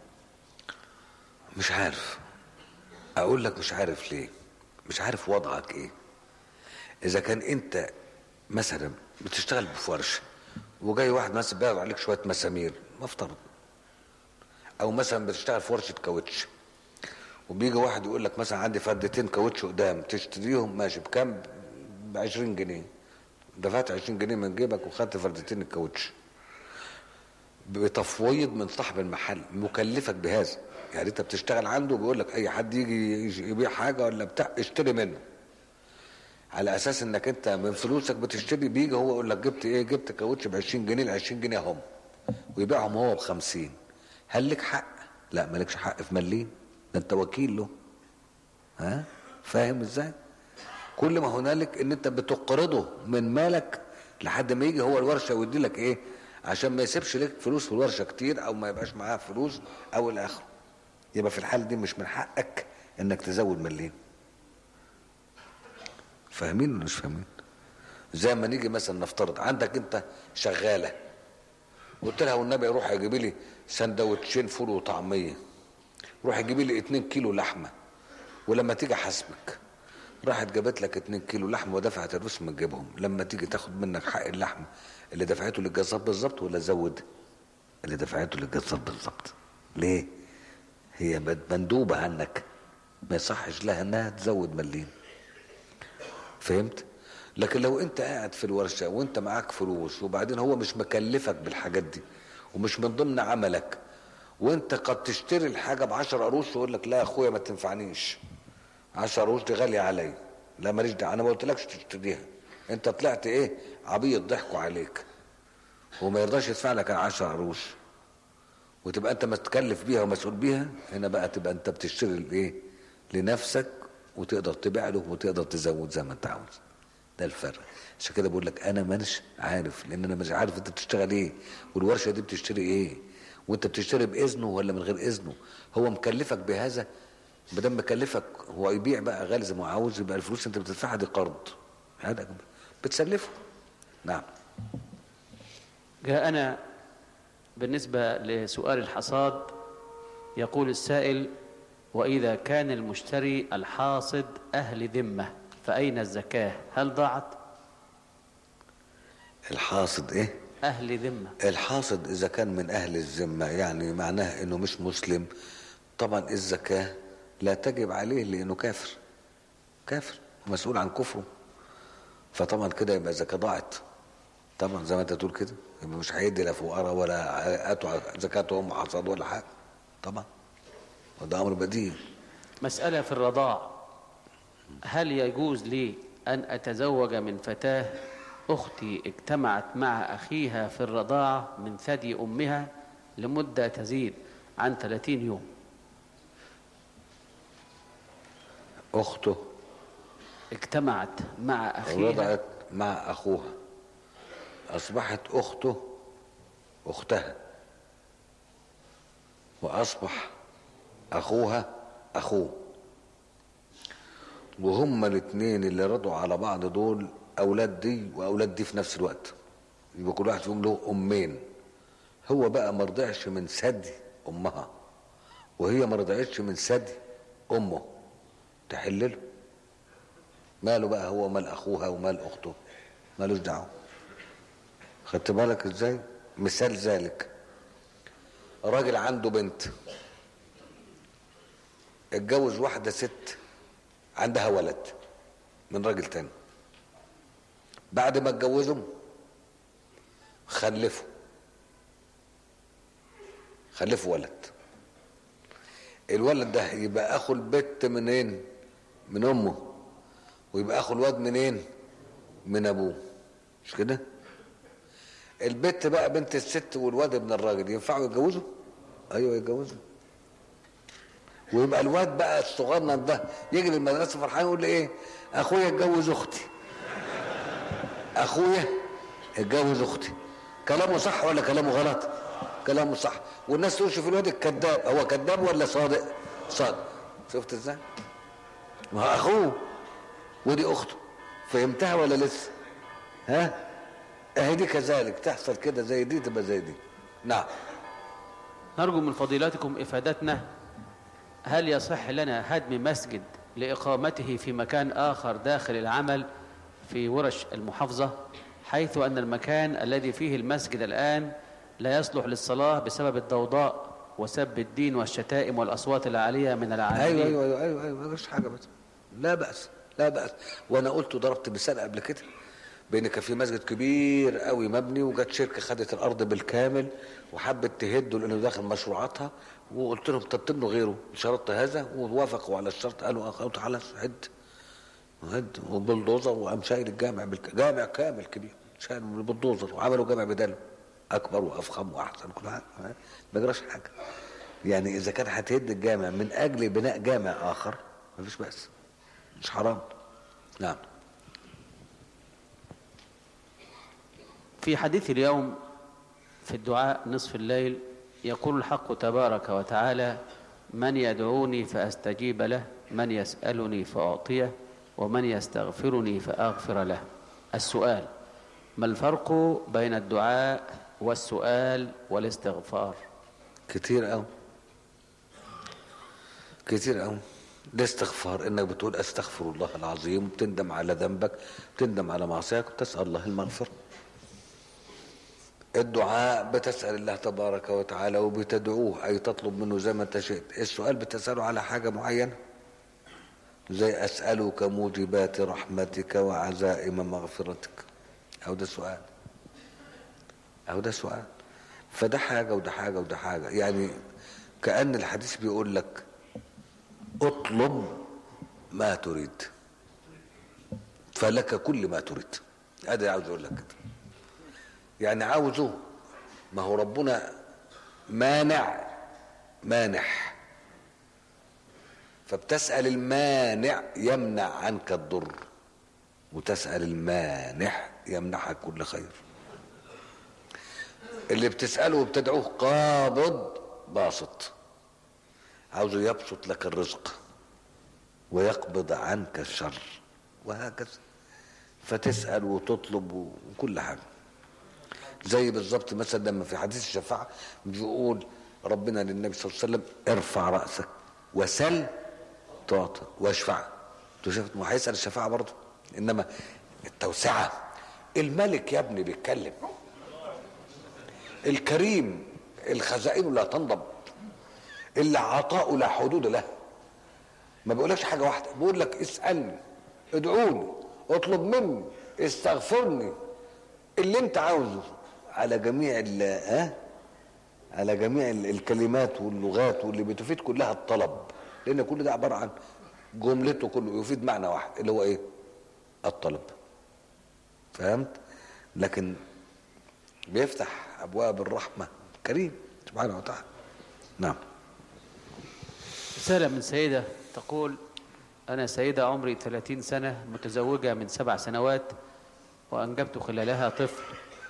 مش عارف اقول لك مش عارف ليه مش عارف وضعك ايه اذا كان انت مثلا بتشتغل في ورشه وجاي واحد مثلا بيعرض عليك شويه مسامير مفترض او مثلا بتشتغل في ورشه كاوتش وبيجي واحد يقول لك مثلا عندي فردتين كاوتش قدام تشتريهم ماشي بكام ب 20 جنيه دفعت 20 جنيه من جيبك وخدت فردتين الكاوتش بتفويض من صاحب المحل مكلفك بهذا يعني انت بتشتغل عنده بيقول لك اي حد يجي يبيع حاجه ولا بتاع اشتري منه على اساس انك انت من فلوسك بتشتري بيجي هو يقول لك جبت ايه جبت كاوتش ب 20 جنيه ال 20 جنيه هم ويبيعهم هو ب 50 هل لك حق؟ لا مالكش حق في مليم ده انت وكيل له ها فاهم ازاي كل ما هنالك ان انت بتقرضه من مالك لحد ما يجي هو الورشه ويدي لك ايه عشان ما يسيبش لك فلوس في الورشه كتير او ما يبقاش معاه فلوس او الى اخره يبقى في الحاله دي مش من حقك انك تزود مليم فاهمين ولا مش فاهمين زي ما نيجي مثلا نفترض عندك انت شغاله قلت لها والنبي روح اجيبي لي سندوتشين فول وطعميه روح اجيبي لي 2 كيلو لحمه ولما تيجي حاسبك راحت جابت لك 2 كيلو لحمه ودفعت الفلوس ما تجيبهم لما تيجي تاخد منك حق اللحمه اللي دفعته للجزار بالظبط ولا زود اللي دفعته للجزار بالظبط ليه هي مندوبه عنك ما يصحش لها انها تزود مليم فهمت لكن لو انت قاعد في الورشه وانت معاك فلوس وبعدين هو مش مكلفك بالحاجات دي ومش من ضمن عملك وانت قد تشتري الحاجه ب 10 قروش ويقول لك لا يا اخويا ما تنفعنيش 10 قروش دي غاليه عليا لا ماليش دعوه انا ما قلتلكش تشتريها انت طلعت ايه عبيط ضحكوا عليك وما يرضاش يدفع لك 10 قروش وتبقى انت متكلف بيها ومسؤول بيها هنا بقى تبقى انت بتشتري الايه لنفسك وتقدر تبيع له وتقدر تزود زي ما انت عاوز ده الفرق عشان كده بقول لك انا مانيش عارف لان انا مش عارف انت بتشتغل ايه والورشه دي بتشتري ايه وانت بتشتري باذنه ولا من غير اذنه هو مكلفك بهذا ما دام مكلفك هو يبيع بقى غالي زي ما عاوز يبقى الفلوس انت بتدفعها دي قرض هذا بتسلفه نعم جاءنا بالنسبة لسؤال الحصاد يقول السائل وإذا كان المشتري الحاصد أهل ذمة فأين الزكاة هل ضاعت الحاصد ايه أهل ذمة الحاصد اذا كان من اهل الذمه يعني معناه انه مش مسلم طبعا الزكاه لا تجب عليه لانه كافر كافر مسؤول عن كفره فطبعا كده يبقى الزكاه ضاعت طبعا زي ما انت تقول كده يبقى مش هيدي لا فقراء ولا اتوا زكاتهم حصاد ولا حاجه طبعا وده امر بديهي مسألة في الرضاع هل يجوز لي أن أتزوج من فتاة أختي اجتمعت مع أخيها في الرضاعة من ثدي أمها لمدة تزيد عن 30 يوم اخته اجتمعت مع أخيها رضعت مع اخوها اصبحت اخته اختها واصبح اخوها اخوه وهما الاثنين اللي رضوا على بعض دول اولاد دي واولاد دي في نفس الوقت يبقى كل واحد فيهم له امين هو بقى ما رضعش من ثدي امها وهي ما رضعتش من ثدي امه تحلله ماله بقى هو مال اخوها ومال اخته مالوش دعوه خدت بالك ازاي مثال ذلك راجل عنده بنت اتجوز واحدة ست عندها ولد من راجل تاني بعد ما اتجوزهم خلفوا خلفوا ولد الولد ده يبقى اخو البت منين من امه ويبقى اخو الواد منين من ابوه مش كده البت بقى بنت الست والواد ابن الراجل ينفعوا يتجوزوا ايوه يتجوزوا ويبقى الواد بقى الصغنن ده يجي للمدرسه فرحان يقول لي ايه اخويا اتجوز اختي اخويا اتجوز اختي كلامه صح ولا كلامه غلط كلامه صح والناس تقول شوف الواد الكذاب هو كذاب ولا صادق صادق شفت ازاي ما هو اخوه ودي اخته فهمتها ولا لسه ها اهي دي كذلك تحصل كده زي دي تبقى زي دي نعم نرجو من فضيلتكم إفادتنا هل يصح لنا هدم مسجد لإقامته في مكان آخر داخل العمل في ورش المحافظة حيث أن المكان الذي فيه المسجد الآن لا يصلح للصلاة بسبب الضوضاء وسب الدين والشتائم والأصوات العالية من العاملين ايوه ايوه ايوه ايوه, أيوة. ما فيش حاجه بس لا باس لا باس وانا قلت وضربت مثال قبل كده بان كان في مسجد كبير قوي مبني وجت شركه خدت الارض بالكامل وحبت تهده لانه داخل مشروعاتها وقلت لهم طب تبنوا غيره شرطت هذا ووافقوا على الشرط قالوا اه قلت خلاص هد هد وبلدوزر وقام شايل الجامع بالك... جامع كامل كبير شايل بالبلدوزر وعملوا جامع بداله اكبر وافخم واحسن كل حاجه ما جراش حاجه يعني اذا كان هتهد الجامع من اجل بناء جامع اخر مفيش بأس مش حرام نعم في حديث اليوم في الدعاء نصف الليل يقول الحق تبارك وتعالى من يدعوني فأستجيب له من يسألني فأعطيه ومن يستغفرني فأغفر له السؤال ما الفرق بين الدعاء والسؤال والاستغفار كتير قوي كتير قوي ده استغفار انك بتقول استغفر الله العظيم وبتندم على ذنبك بتندم على معصيتك وتسال الله المغفره الدعاء بتسال الله تبارك وتعالى وبتدعوه اي تطلب منه زي ما انت شئت السؤال بتساله على حاجه معينه زي اسالك موجبات رحمتك وعزائم مغفرتك او ده سؤال او ده سؤال فده حاجه وده حاجه وده حاجه يعني كان الحديث بيقول لك اطلب ما تريد فلك كل ما تريد هذا عاوز اقول لك كده يعني عاوزه ما هو ربنا مانع مانح فبتسأل المانع يمنع عنك الضر وتسأل المانح يمنحك كل خير اللي بتسأله وبتدعوه قابض باسط عاوزه يبسط لك الرزق ويقبض عنك الشر وهكذا فتسأل وتطلب وكل حاجة زي بالظبط مثلا لما في حديث الشفاعة بيقول ربنا للنبي صلى الله عليه وسلم ارفع رأسك وسل تعطى واشفع انتوا شفت ما هيسأل الشفاعة برضه انما التوسعة الملك يا ابني بيتكلم الكريم الخزائن لا تنضب اللي عطاؤه لا حدود له ما بيقولكش حاجه واحده بيقول لك اسالني ادعوني اطلب مني استغفرني اللي انت عاوزه على جميع ال ها على جميع ال- الكلمات واللغات واللي بتفيد كلها الطلب لان كل ده عباره عن جملته كله يفيد معنى واحد اللي هو ايه الطلب فهمت لكن بيفتح ابواب الرحمه كريم سبحانه وتعالى نعم رسالة من سيدة تقول أنا سيدة عمري 30 سنة متزوجة من سبع سنوات وأنجبت خلالها طفل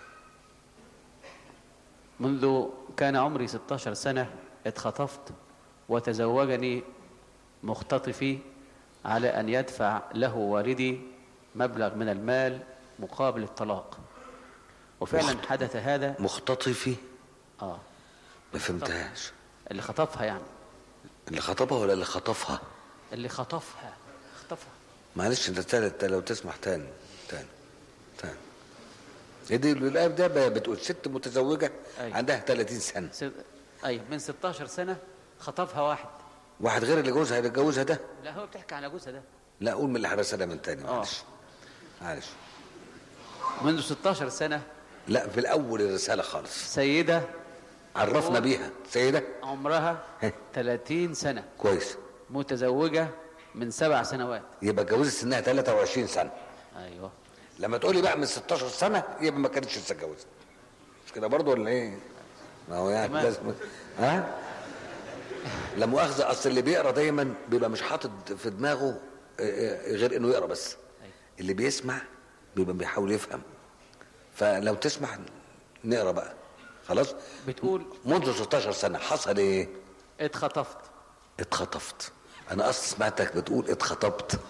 منذ كان عمري 16 سنة اتخطفت وتزوجني مختطفي على أن يدفع له والدي مبلغ من المال مقابل الطلاق وفعلا مخت- حدث هذا مختطفي آه ما فهمتهاش اللي خطفها يعني اللي خطبها ولا اللي خطفها اللي خطفها خطفها معلش انت تالت لو تسمح تاني تاني تاني ايه دي الايه ده بتقول ست متزوجه أيوة. عندها 30 سنه ست... أي من 16 سنة خطفها واحد واحد غير اللي جوزها اللي جوزها ده لا هو بتحكي على جوزها ده لا قول من اللي حرسها من تاني آه. معلش معلش منذ 16 سنة لا في الاول الرساله خالص سيدة عرفنا هو- بيها سيده عمرها هه. 30 سنة كويس متزوجة من سبع سنوات يبقى اتجوزت سنها 23 سنه أيوه لما تقولي بقى من 16 سنه يبقى ما كانتش لسه اتجوزت مش كده برضه ولا ايه؟ ما هو يعني تمام. لازم ها؟ لا مؤاخذه اصل اللي بيقرا دايما بيبقى مش حاطط في دماغه آه، آه، غير انه يقرا بس أيوه. اللي بيسمع بيبقى بيحاول يفهم فلو تسمح نقرا بقى خلاص بتقول منذ 16 سنه حصل ايه؟ اتخطفت اتخطفت انا اصلا سمعتك بتقول اتخطبت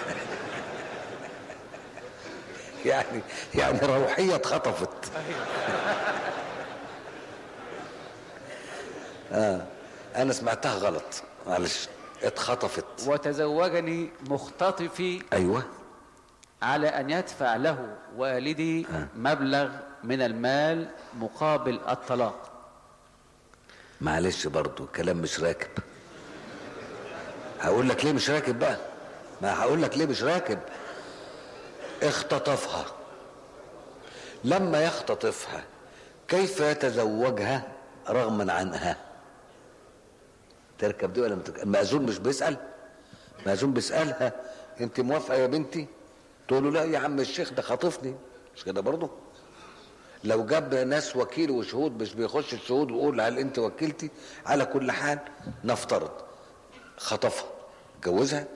يعني يعني روحيه اتخطفت اه انا سمعتها غلط معلش اتخطفت وتزوجني مختطفي ايوه على أن يدفع له والدي مبلغ من المال مقابل الطلاق معلش برضو كلام مش راكب هقول لك ليه مش راكب بقى ما هقول لك ليه مش راكب اختطفها لما يختطفها كيف يتزوجها رغما عنها تركب دي ولا متركب المأذون مش بيسأل مأذون بيسألها انت موافقة يا بنتي تقول له لا يا عم الشيخ ده خاطفني مش كده برضه لو جاب ناس وكيل وشهود مش بيخش الشهود ويقول هل انت وكيلتي على كل حال نفترض خطفها جوزها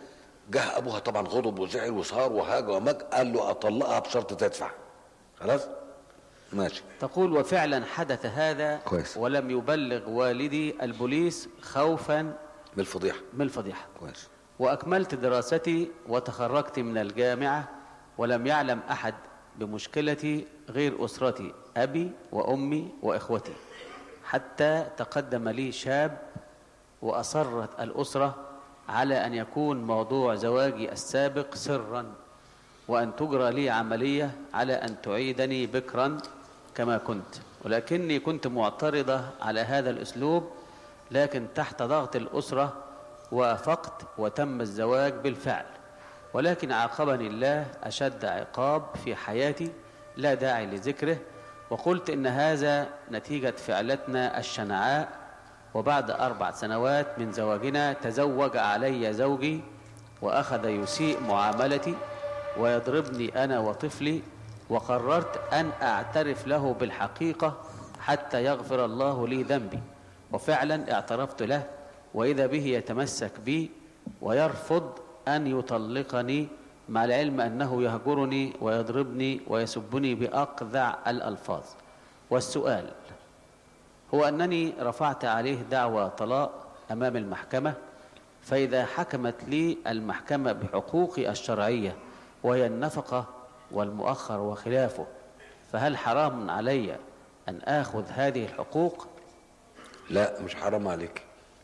جه ابوها طبعا غضب وزعل وصار وهاج ومج قال له اطلقها بشرط تدفع خلاص ماشي تقول وفعلا حدث هذا كويس. ولم يبلغ والدي البوليس خوفا بالفضيحه من الفضيحة كويس وأكملت دراستي وتخرجت من الجامعة ولم يعلم أحد بمشكلتي غير أسرتي أبي وأمي وإخوتي حتى تقدم لي شاب وأصرت الأسرة على أن يكون موضوع زواجي السابق سرا وأن تجرى لي عملية على أن تعيدني بكرا كما كنت ولكني كنت معترضة على هذا الأسلوب لكن تحت ضغط الأسرة وافقت وتم الزواج بالفعل ولكن عاقبني الله أشد عقاب في حياتي لا داعي لذكره وقلت إن هذا نتيجة فعلتنا الشنعاء وبعد أربع سنوات من زواجنا تزوج علي زوجي وأخذ يسيء معاملتي ويضربني أنا وطفلي وقررت أن أعترف له بالحقيقة حتى يغفر الله لي ذنبي وفعلا اعترفت له وإذا به يتمسك بي ويرفض أن يطلقني مع العلم أنه يهجرني ويضربني ويسبني بأقذع الألفاظ والسؤال هو أنني رفعت عليه دعوى طلاق أمام المحكمة فإذا حكمت لي المحكمة بحقوقي الشرعية وهي النفقة والمؤخر وخلافه فهل حرام علي أن آخذ هذه الحقوق لا مش حرام عليك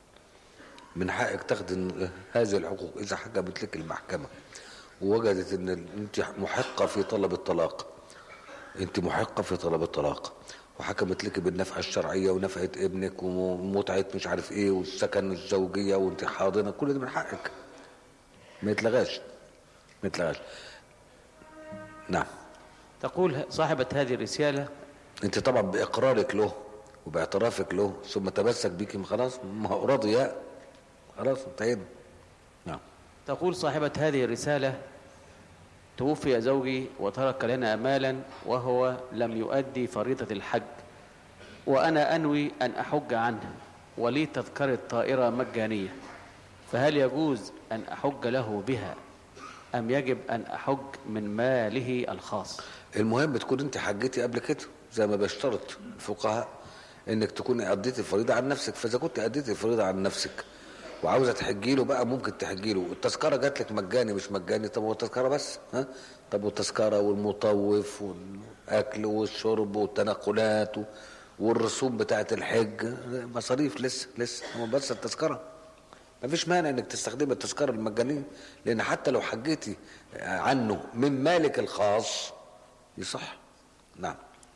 من حقك تاخد ال- هذه الحقوق اذا حكمت لك المحكمه ووجدت ان ال- انت محقه في طلب الطلاق انت محقه في طلب الطلاق وحكمت لك بالنفعه الشرعيه ونفعه ابنك ومتعه مش عارف ايه والسكن الزوجيه وانت حاضنه كل ده من حقك ما يتلغاش ما يتلغاش نعم تقول صاحبة هذه الرسالة انت طبعا باقرارك له وباعترافك له ثم تمسك بيك خلاص ما هو راضي يا خلاص انتهينا نعم تقول صاحبة هذه الرسالة توفي زوجي وترك لنا مالا وهو لم يؤدي فريضة الحج وأنا أنوي أن أحج عنه ولي تذكرة طائرة مجانية فهل يجوز أن أحج له بها أم يجب أن أحج من ماله الخاص المهم تكون انت حجتي قبل كده زي ما بيشترط الفقهاء انك تكون اديتي الفريضه عن نفسك فاذا كنت اديتي الفريضه عن نفسك وعاوزه تحجي له بقى ممكن تحجي له التذكره جات لك مجاني مش مجاني طب هو التذكره بس ها طب والتذكره والمطوف والاكل والشرب والتنقلات و- والرسوم بتاعه الحج مصاريف لسه لسه هو بس التذكره ما فيش مانع انك تستخدم التذكره المجانيه لان حتى لو حجيتي عنه من مالك الخاص يصح نعم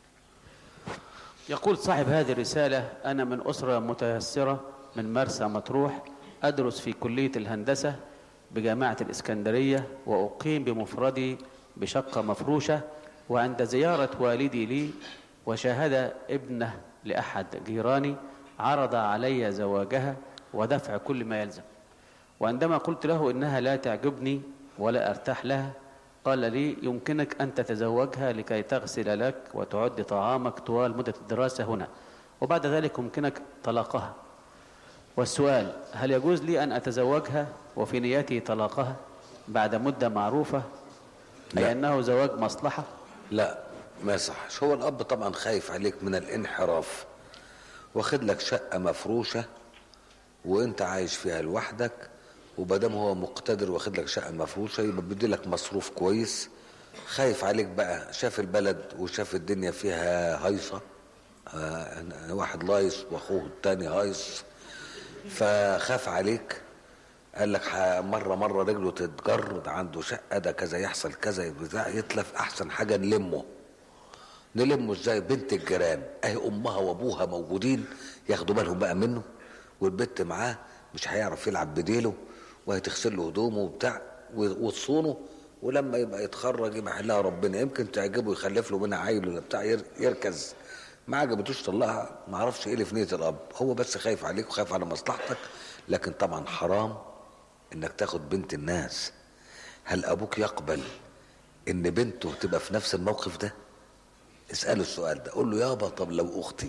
يقول صاحب هذه الرسالة أنا من أسرة متيسرة من مرسى مطروح أدرس في كلية الهندسة بجامعة الإسكندرية وأقيم بمفردي بشقة مفروشة وعند زيارة والدي لي وشاهد ابنه لأحد جيراني عرض علي زواجها ودفع كل ما يلزم وعندما قلت له إنها لا تعجبني ولا أرتاح لها قال لي يمكنك أن تتزوجها لكي تغسل لك وتعد طعامك طوال مدة الدراسة هنا وبعد ذلك يمكنك طلاقها والسؤال هل يجوز لي أن أتزوجها وفي نيتي طلاقها بعد مدة معروفة لا. أي أنه زواج مصلحة لا ما يصحش هو الاب طبعا خايف عليك من الانحراف واخد لك شقه مفروشه وانت عايش فيها لوحدك وبدام هو مقتدر واخد لك شقه مفروشه يبقى بيدي لك مصروف كويس خايف عليك بقى شاف البلد وشاف الدنيا فيها هيصه آه واحد لايص واخوه التاني هايص فخاف عليك قال لك ح- مره مره رجله تتجرد عنده شقه ده كذا يحصل كذا بتاع يتلف احسن حاجه نلمه نلمه ازاي بنت الجيران اهي امها وابوها موجودين ياخدوا بالهم بقى منه والبت معاه مش هيعرف يلعب بديله وهتغسل له هدومه وبتاع و- وتصونه ولما يبقى يتخرج يبقى يحلها ربنا يمكن تعجبه يخلف له منها عيل ولا بتاع ير- يركز ما عجبتوش طلعها ما اعرفش ايه اللي في نيه الاب هو بس خايف عليك وخايف على مصلحتك لكن طبعا حرام انك تاخد بنت الناس هل ابوك يقبل ان بنته تبقى في نفس الموقف ده اساله السؤال ده قول له يابا طب لو اختي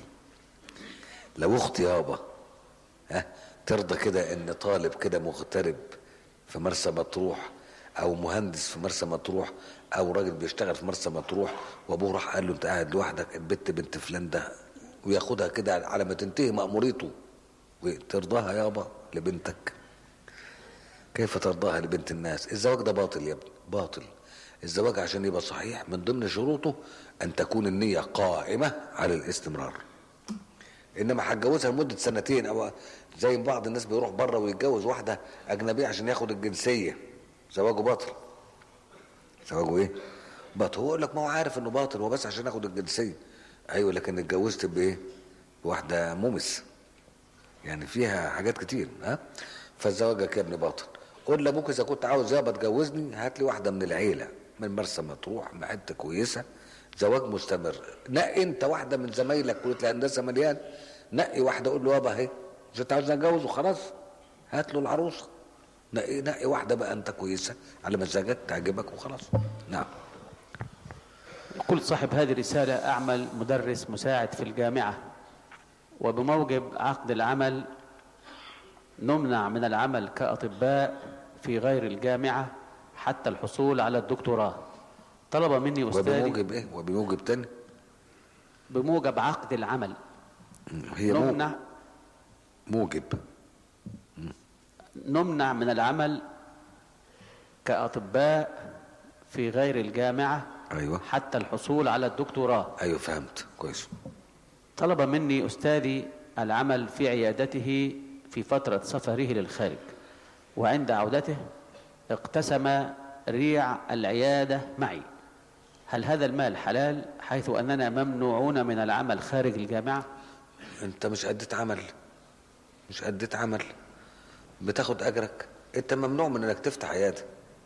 لو اختي يابا ها ترضى كده ان طالب كده مغترب في مرسى مطروح او مهندس في مرسى مطروح او راجل بيشتغل في مرسى مطروح وابوه راح قال له انت قاعد لوحدك البت بنت فلان ده وياخدها كده على ما تنتهي مأموريته وترضاها يابا لبنتك كيف ترضاها لبنت الناس الزواج ده باطل يا ابني باطل الزواج عشان يبقى صحيح من ضمن شروطه ان تكون النية قائمة على الاستمرار انما هتجوزها لمدة سنتين او زي بعض الناس بيروح بره ويتجوز واحدة اجنبية عشان ياخد الجنسية زواجه باطل زواجه ايه باطل هو يقول لك ما هو عارف انه باطل هو بس عشان ياخد الجنسية ايوه لكن اتجوزت بايه بواحدة ممس يعني فيها حاجات كتير ها فزواجك يا ابني باطل قول لابوك اذا كنت عاوز يابا تجوزني هات لي واحده من العيله من مرسى مطروح من حته كويسه زواج مستمر نقي انت واحده من زمايلك كليه الهندسه مليان نقي واحده قول له يابا اهي مش انت عاوز اتجوز وخلاص هات له العروسه نقي نقي واحده بقى انت كويسه على مزاجك تعجبك وخلاص نعم يقول صاحب هذه الرسالة أعمل مدرس مساعد في الجامعة وبموجب عقد العمل نمنع من العمل كأطباء في غير الجامعة حتى الحصول على الدكتوراه طلب مني أستاذي وبموجب ايه وبموجب تاني بموجب عقد العمل هي مو نمنع موجب نمنع من العمل كأطباء في غير الجامعة ايوه حتى الحصول على الدكتوراه ايوه فهمت كويس طلب مني أستاذي العمل في عيادته في فترة سفره للخارج وعند عودته اقتسم ريع العيادة معي هل هذا المال حلال حيث أننا ممنوعون من العمل خارج الجامعة انت مش اديت عمل مش اديت عمل بتاخد اجرك انت ممنوع من انك تفتح عياده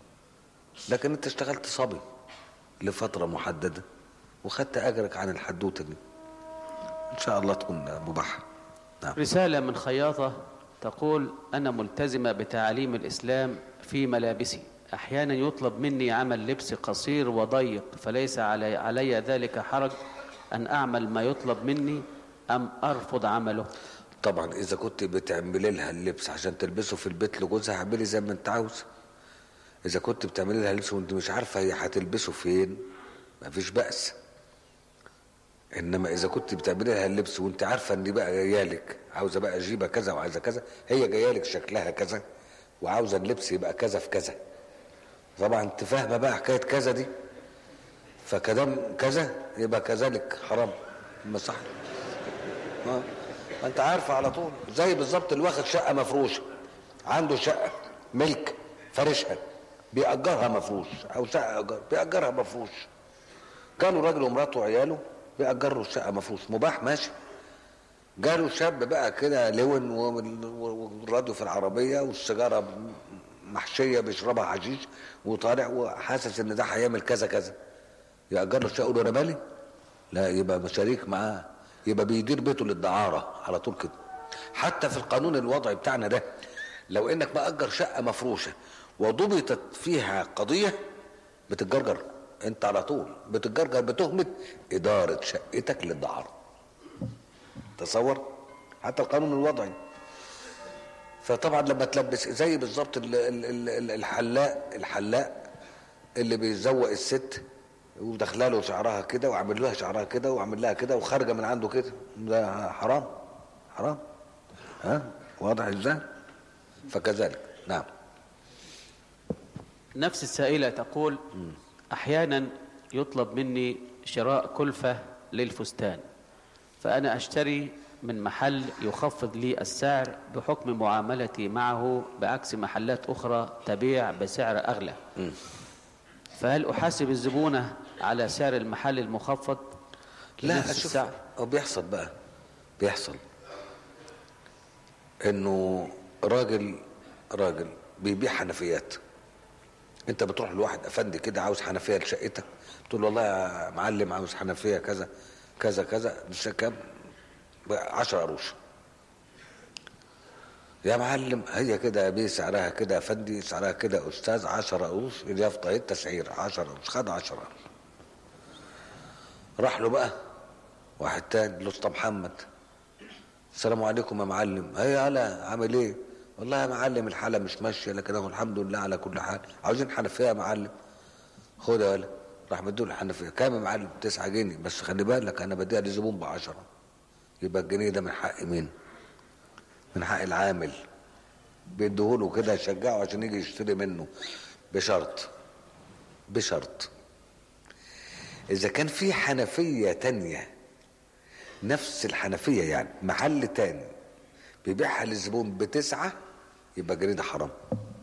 لكن انت اشتغلت صبي لفتره محدده وخدت اجرك عن الحدوته دي ان شاء الله تكون مباحه نعم رسالة من خياطة تقول أنا ملتزمة بتعاليم الإسلام في ملابسي أحيانا يطلب مني عمل لبس قصير وضيق فليس علي, علي ذلك حرج أن أعمل ما يطلب مني أم أرفض عمله طبعا اذا كنت بتعملي لها اللبس عشان تلبسه في البيت لجوزها اعملي زي ما انت عاوز اذا كنت بتعملي لها لبس وانت مش عارفه هي هتلبسه فين مفيش بأس انما اذا كنت بتعملي لها اللبس وانت عارفه ان دي بقى جايالك عاوزه بقى جيبه كذا وعايزه كذا هي جايالك شكلها كذا وعاوزه اللبس يبقى كذا في كذا طبعا انت فاهمه بقى حكايه كذا دي فكدام كذا يبقى كذلك حرام ما صح اه ما انت عارفه على طول زي بالظبط اللي واخد شقه مفروشه عنده شقه ملك فارشها بيأجرها مفروش او شقه ايجار بيأجرها مفروش كانوا راجل ومراته وعياله بيأجروا الشقه مفروش مباح ماشي جاله شاب بقى كده لون وال- والراديو في العربيه والسيجاره محشيه بيشربها حشيش وطالع وحاسس ان ده هيعمل كذا كذا يأجر له الشقه يقول له انا مالي لا يبقى شريك معاه يبقى بيدير بيته للدعاره على طول كده حتى في القانون الوضعي بتاعنا ده لو انك مأجر شقه مفروشه وضبطت فيها قضيه بتتجرجر انت على طول بتتجرجر بتهمه اداره شقتك للدعاره تصور حتى القانون الوضعي فطبعا لما تلبس زي بالظبط ال- ال- ال- ال- الحلاق الحلاق اللي بيزوق الست وداخله له شعرها كده وعامل لها شعرها كده وعامل لها كده وخارجه من عنده كده ده حرام حرام ها واضح ازاي فكذلك نعم نفس السائلة تقول أحيانا يطلب مني شراء كلفة للفستان فأنا أشتري من محل يخفض لي السعر بحكم معاملتي معه بعكس محلات أخرى تبيع بسعر أغلى فهل أحاسب الزبونة على سعر المحل المخفض لا بنفس شوف السعر هو بيحصل بقى بيحصل انه راجل راجل بيبيع حنفيات انت بتروح لواحد افندي كده عاوز حنفيه لشقتك تقول له والله يا معلم عاوز حنفيه كذا كذا كذا مش كام 10 قروش يا معلم هي كده يا بيه سعرها كده يا افندي سعرها كده يا استاذ 10 قروش اليافطه اهي التسعير 10 قروش خد 10 قروش راح له بقى واحد تاني له اسطى محمد السلام عليكم يا معلم هي هلا عامل ايه والله يا معلم الحالة مش ماشية لكن اهو الحمد لله على كل حال عاوزين حنفية يا معلم خد يا ولا راح مديله الحنفية كام يا معلم 9 جنيه بس خلي بالك انا بديها للزبون ب 10 يبقى الجنيه ده من حق مين؟ من حق العامل بيديهوله كده يشجعه عشان يجي يشتري منه بشرط بشرط اذا كان في حنفية تانية نفس الحنفية يعني محل تاني بيبيعها للزبون بتسعة يبقى الجنيه ده حرام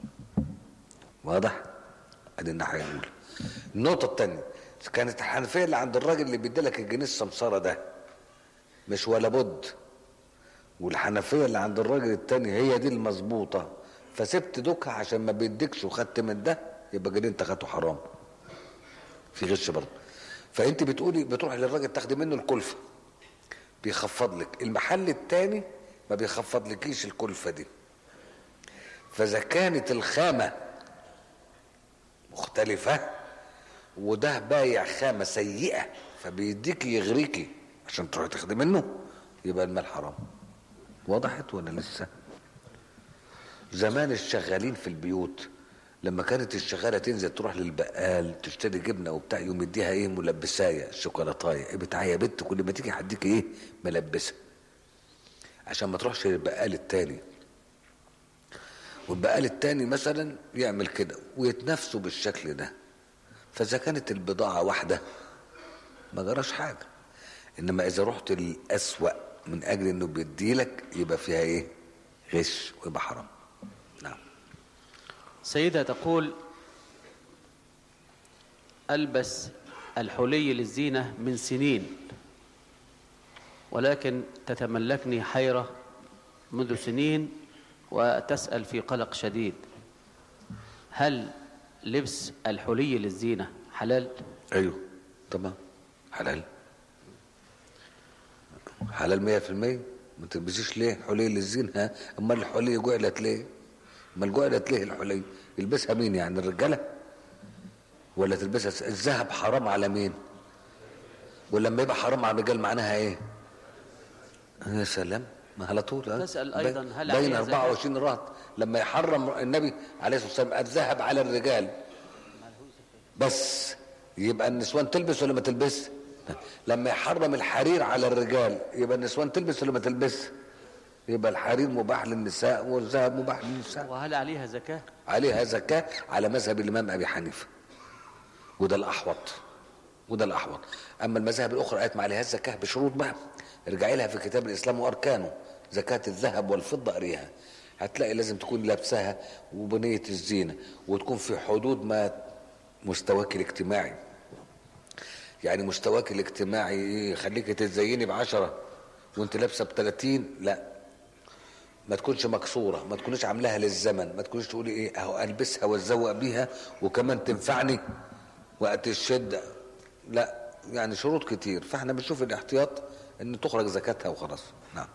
واضح ادي الناحية الاولى النقطة التانية كانت الحنفية اللي عند الراجل اللي بيديلك الجنيه السمسارة ده مش ولا بد والحنفية اللي عند الراجل التاني هي دي المظبوطة فسبت دوكها عشان ما بيديكش وخدت من ده يبقى جنيه انت خدته حرام في غش برضه فانت بتقولي بتروح للراجل تاخدي منه الكلفة بيخفض لك المحل التاني ما بيخفض لكيش الكلفة دي فاذا كانت الخامة مختلفة وده بايع خامة سيئة فبيديكي يغريكي عشان تروحي تاخدي منه يبقى المال حرام وضحت ولا لسه زمان الشغالين في البيوت لما كانت الشغالة تنزل تروح للبقال تشتري جبنة وبتاع يوم يديها ايه ملبساية شوكولاتاية ايه بتاع يا بنت كل ما تيجي هديك ايه ملبسة عشان ما تروحش للبقال التاني والبقال التاني مثلا يعمل كده ويتنافسوا بالشكل ده فاذا كانت البضاعة واحدة ما جراش حاجة انما اذا رحت للأسوأ من اجل انه بيديلك يبقى فيها ايه غش ويبقى حرام نعم سيدة تقول ألبس الحلي للزينة من سنين ولكن تتملكني حيرة منذ سنين وتسأل في قلق شديد هل لبس الحلي للزينة حلال؟ ايوه طبعا حلال حلال مية في المية ما تلبسيش ليه حلي للزين ها امال الحلي جعلت ليه امال جعلت ليه الحلي يلبسها مين يعني الرجاله ولا تلبسها الذهب حرام على مين ولما يبقى حرام على الرجال معناها ايه يا سلام ما على طول ها؟ تسأل أيضاً بين- هل بين عليها زكاة؟ 24 رهط لما يحرم النبي عليه الصلاه والسلام الذهب على الرجال بس يبقى النسوان تلبس ولا ما تلبس لما يحرم الحرير على الرجال يبقى النسوان تلبس ولا ما تلبس يبقى الحرير مباح للنساء والذهب مباح للنساء وهل عليها زكاة؟ عليها زكاة على مذهب الإمام أبي حنيفة وده الأحوط وده الأحوط أما المذاهب الأخرى قالت ما عليها زكاة بشروط بقى ارجعي لها في كتاب الإسلام وأركانه زكاة الذهب والفضة قريها هتلاقي لازم تكون لابساها وبنية الزينة وتكون في حدود ما مستواك الاجتماعي يعني مستواك الاجتماعي ايه خليك تتزيني بعشرة وانت لابسه بتلاتين لا ما تكونش مكسوره ما تكونش عاملاها للزمن ما تكونش تقولي ايه اهو البسها واتزوق بيها وكمان تنفعني وقت الشده لا يعني شروط كتير فاحنا بنشوف الاحتياط ان تخرج زكاتها وخلاص نعم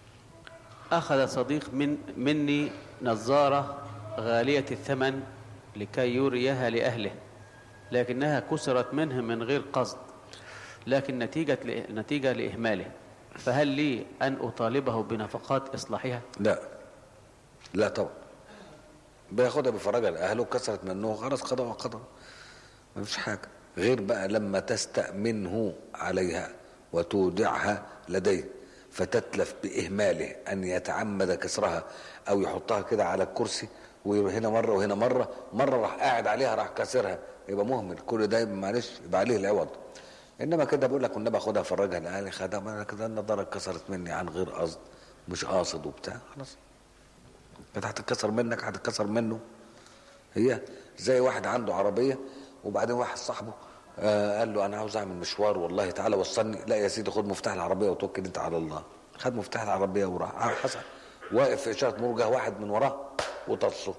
أخذ صديق من مني نظارة غالية الثمن لكي يريها لأهله لكنها كسرت منه من غير قصد لكن نتيجة نتيجة لإهماله فهل لي أن أطالبه بنفقات إصلاحها لا لا طبعا بياخدها بفرجها لاهله كسرت منه خلاص قضى وقضى ما فيش حاجه غير بقى لما تستأمنه عليها وتودعها لديه فتتلف بإهماله أن يتعمد كسرها أو يحطها كده على الكرسي وهنا مرة وهنا مرة مرة راح قاعد عليها راح كسرها يبقى مهمل كل ده يبقى معلش يبقى عليه العوض انما كده بقول لك والنبي اخدها فرجها لاهلي خدها ما أنا كده النضاره اتكسرت مني عن غير قصد مش قاصد وبتاع خلاص كانت هتتكسر منك هتتكسر منه هي زي واحد عنده عربيه وبعدين واحد صاحبه آه قال له انا عاوز اعمل مشوار والله تعالى وصلني لا يا سيدي خد مفتاح العربيه وتوكل انت على الله خد مفتاح العربيه وراح آه حصل واقف في اشاره مرور جه واحد من وراه وطصه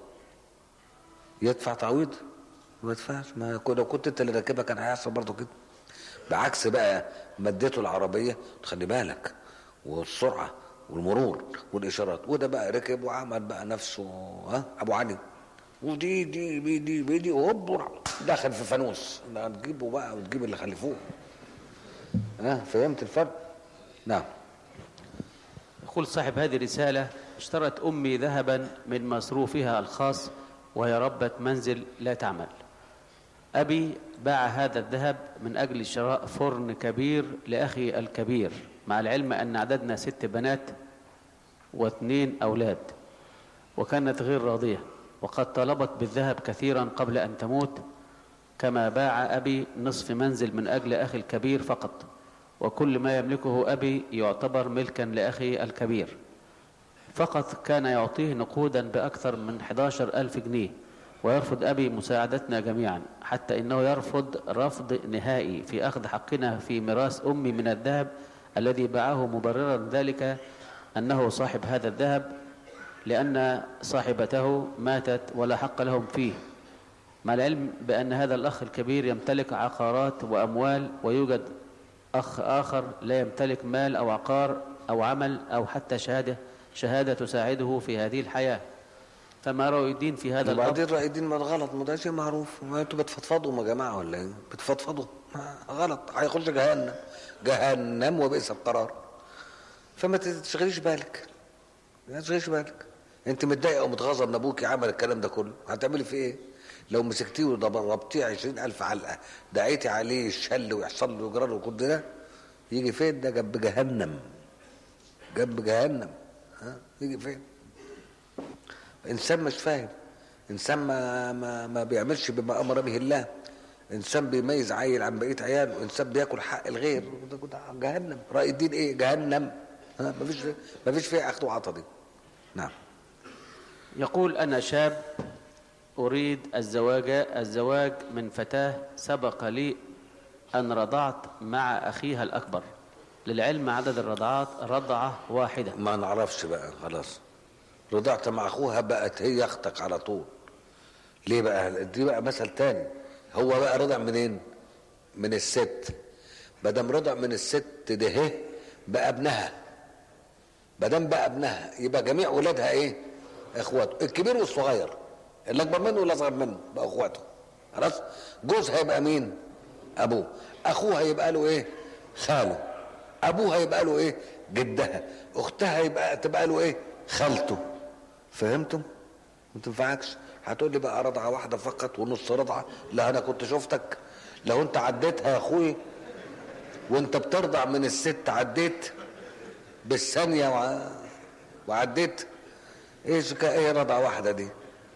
يدفع تعويض ما يدفعش ما كو- لو كنت انت اللي راكبها كان هيحصل برضه كده بعكس بقى مدته العربيه خلي بالك والسرعه والمرور والاشارات وده بقى ركب وعمل بقى نفسه ها ابو علي ودي دي بيدي بيدي وهوب وراح دخل في فانوس ده تجيبه بقى وتجيب اللي خلفوه ها فهمت الفرق؟ نعم يقول صاحب هذه الرسالة اشترت أمي ذهبا من مصروفها الخاص وهي ربة منزل لا تعمل أبي باع هذا الذهب من أجل شراء فرن كبير لأخي الكبير مع العلم أن عددنا ست بنات واثنين أولاد وكانت غير راضية وقد طلبت بالذهب كثيرا قبل أن تموت كما باع أبي نصف منزل من أجل أخي الكبير فقط وكل ما يملكه أبي يعتبر ملكا لأخي الكبير فقط كان يعطيه نقودا بأكثر من 11 ألف جنيه ويرفض أبي مساعدتنا جميعا حتى إنه يرفض رفض نهائي في أخذ حقنا في ميراث أمي من الذهب الذي باعه مبررا ذلك أنه صاحب هذا الذهب لأن صاحبته ماتت ولا حق لهم فيه مع العلم بأن هذا الأخ الكبير يمتلك عقارات وأموال ويوجد أخ آخر لا يمتلك مال أو عقار أو عمل أو حتى شهادة شهادة تساعده في هذه الحياة فما رأي الدين في هذا الأمر وبعدين رأي الدين ما ده غلط ما ده شيء معروف ما انتوا بتفضفضوا يا جماعه ولا ايه؟ بتفضفضوا ما غلط هيخش جهنم جهنم وبئس القرار فما تشغليش بالك ما تشغليش بالك انت متضايقه ومتغاظه من ابوك عمل الكلام ده كله هتعملي فيه ايه؟ لو مسكتيه وضربتيه 20000 علقه دعيتي عليه الشل ويحصل له جرار وكل ده يجي فين ده جنب جهنم جنب جهنم ها يجي فين؟ انسان مش فاهم انسان ما ما, ما بيعملش بما امر به الله انسان بيميز عيل عن بقيه عياله انسان بياكل حق الغير ده كده جهنم راي الدين ايه جهنم ها مفيش مفيش فيها اخذ وعطا دي نعم يقول أنا شاب أريد الزواج الزواج من فتاة سبق لي أن رضعت مع أخيها الأكبر للعلم عدد الرضعات رضعة واحدة ما نعرفش بقى خلاص رضعت مع اخوها بقت هي اختك على طول ليه بقى دي بقى مثل تاني هو بقى رضع منين من الست مادام رضع من الست ده هي بقى ابنها مادام بقى ابنها يبقى جميع ولادها ايه اخواته الكبير والصغير اللي اكبر منه واللي اصغر منه بقى اخواته خلاص جوزها يبقى مين ابوه اخوها يبقى له ايه خاله ابوها يبقى له ايه جدها اختها يبقى تبقى له ايه خالته فهمتم ما تنفعكش هتقول لي بقى رضعه واحده فقط ونص رضعه لا انا كنت شفتك لو انت عديتها يا اخوي وانت بترضع من الست عديت بالثانيه وع... وعديت ايش كا- ايه رضعه واحده دي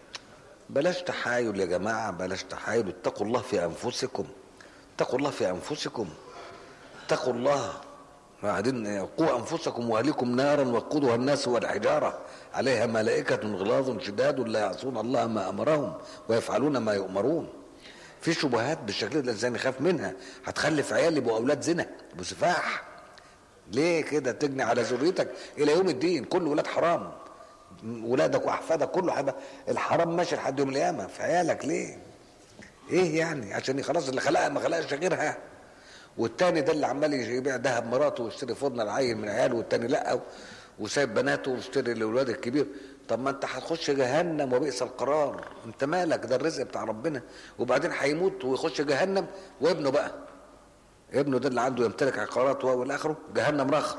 بلاش تحايل يا جماعه بلاش تحايل اتقوا الله في انفسكم اتقوا الله في انفسكم اتقوا الله وبعدين قوا انفسكم واهليكم نارا وقودها الناس والحجاره عليها ملائكه غلاظ شداد لا يعصون الله ما امرهم ويفعلون ما يؤمرون في شبهات بالشكل ده الانسان يخاف منها هتخلف عيال يبقوا اولاد زنا يبقوا سفاح ليه كده تجني على ذريتك الى يوم الدين كل ولاد حرام ولادك واحفادك كله هيبقى الحرام ماشي لحد يوم القيامه في عيالك ليه؟ ايه يعني عشان خلاص اللي خلقها ما خلقش غيرها والتاني ده اللي عمال يبيع ذهب مراته ويشتري فضنا العيل من عياله والتاني لا وسايب بناته ويشتري للولاد الكبير طب ما انت هتخش جهنم وبئس القرار انت مالك ده الرزق بتاع ربنا وبعدين هيموت ويخش جهنم وابنه بقى ابنه ده اللي عنده يمتلك عقارات والى اخره جهنم رخ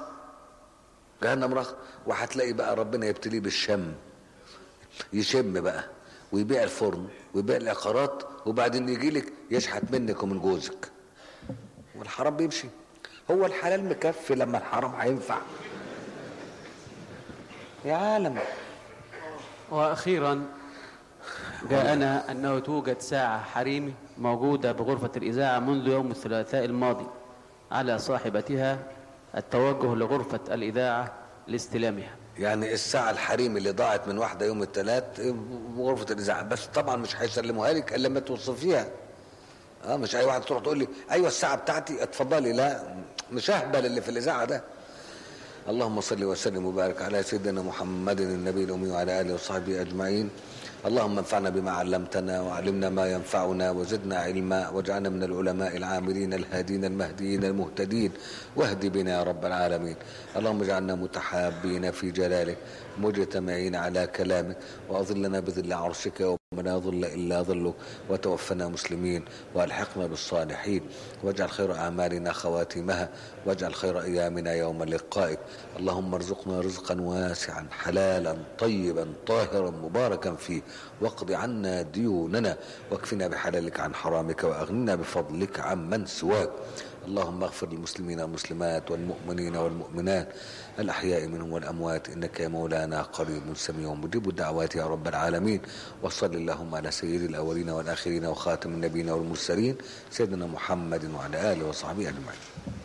جهنم رخ وهتلاقي بقى ربنا يبتليه بالشم يشم بقى ويبيع الفرن ويبيع العقارات وبعدين يجي لك يشحت منك ومن جوزك والحرام بيمشي هو الحلال مكفي لما الحرام هينفع يا عالم وأخيرا جاءنا أنه توجد ساعة حريمي موجودة بغرفة الإذاعة منذ يوم الثلاثاء الماضي على صاحبتها التوجه لغرفة الإذاعة لاستلامها يعني الساعة الحريم اللي ضاعت من واحدة يوم الثلاث بغرفة الإذاعة بس طبعا مش هيسلموها لك إلا لما توصفيها اه مش أي واحد تروح تقول لي أيوة الساعة بتاعتي اتفضلي لا مش أهبل اللي في الإذاعة ده اللهم صل وسلم وبارك على سيدنا محمد النبي الأمي وعلى آله وصحبه أجمعين اللهم انفعنا بما علمتنا وعلمنا ما ينفعنا وزدنا علما واجعلنا من العلماء العاملين الهادين المهديين المهتدين واهد بنا يا رب العالمين اللهم اجعلنا متحابين في جلالك مجتمعين على كلامك واظلنا بظل عرشك لا ظل إلا ظلك وتوفنا مسلمين وألحقنا بالصالحين واجعل خير أعمالنا خواتمها واجعل خير أيامنا يوم لقائك اللهم ارزقنا رزقا واسعا حلالا طيبا طاهرا مباركا فيه واقض عنا ديوننا واكفنا بحلالك عن حرامك وأغننا بفضلك عن من سواك اللهم اغفر للمسلمين والمسلمات والمؤمنين والمؤمنات الأحياء منهم والأموات إنك يا مولانا قريب سميع مجيب الدعوات يا رب العالمين وصل اللهم على سيد الأولين والآخرين وخاتم النبيين والمرسلين سيدنا محمد وعلى آله وصحبه أجمعين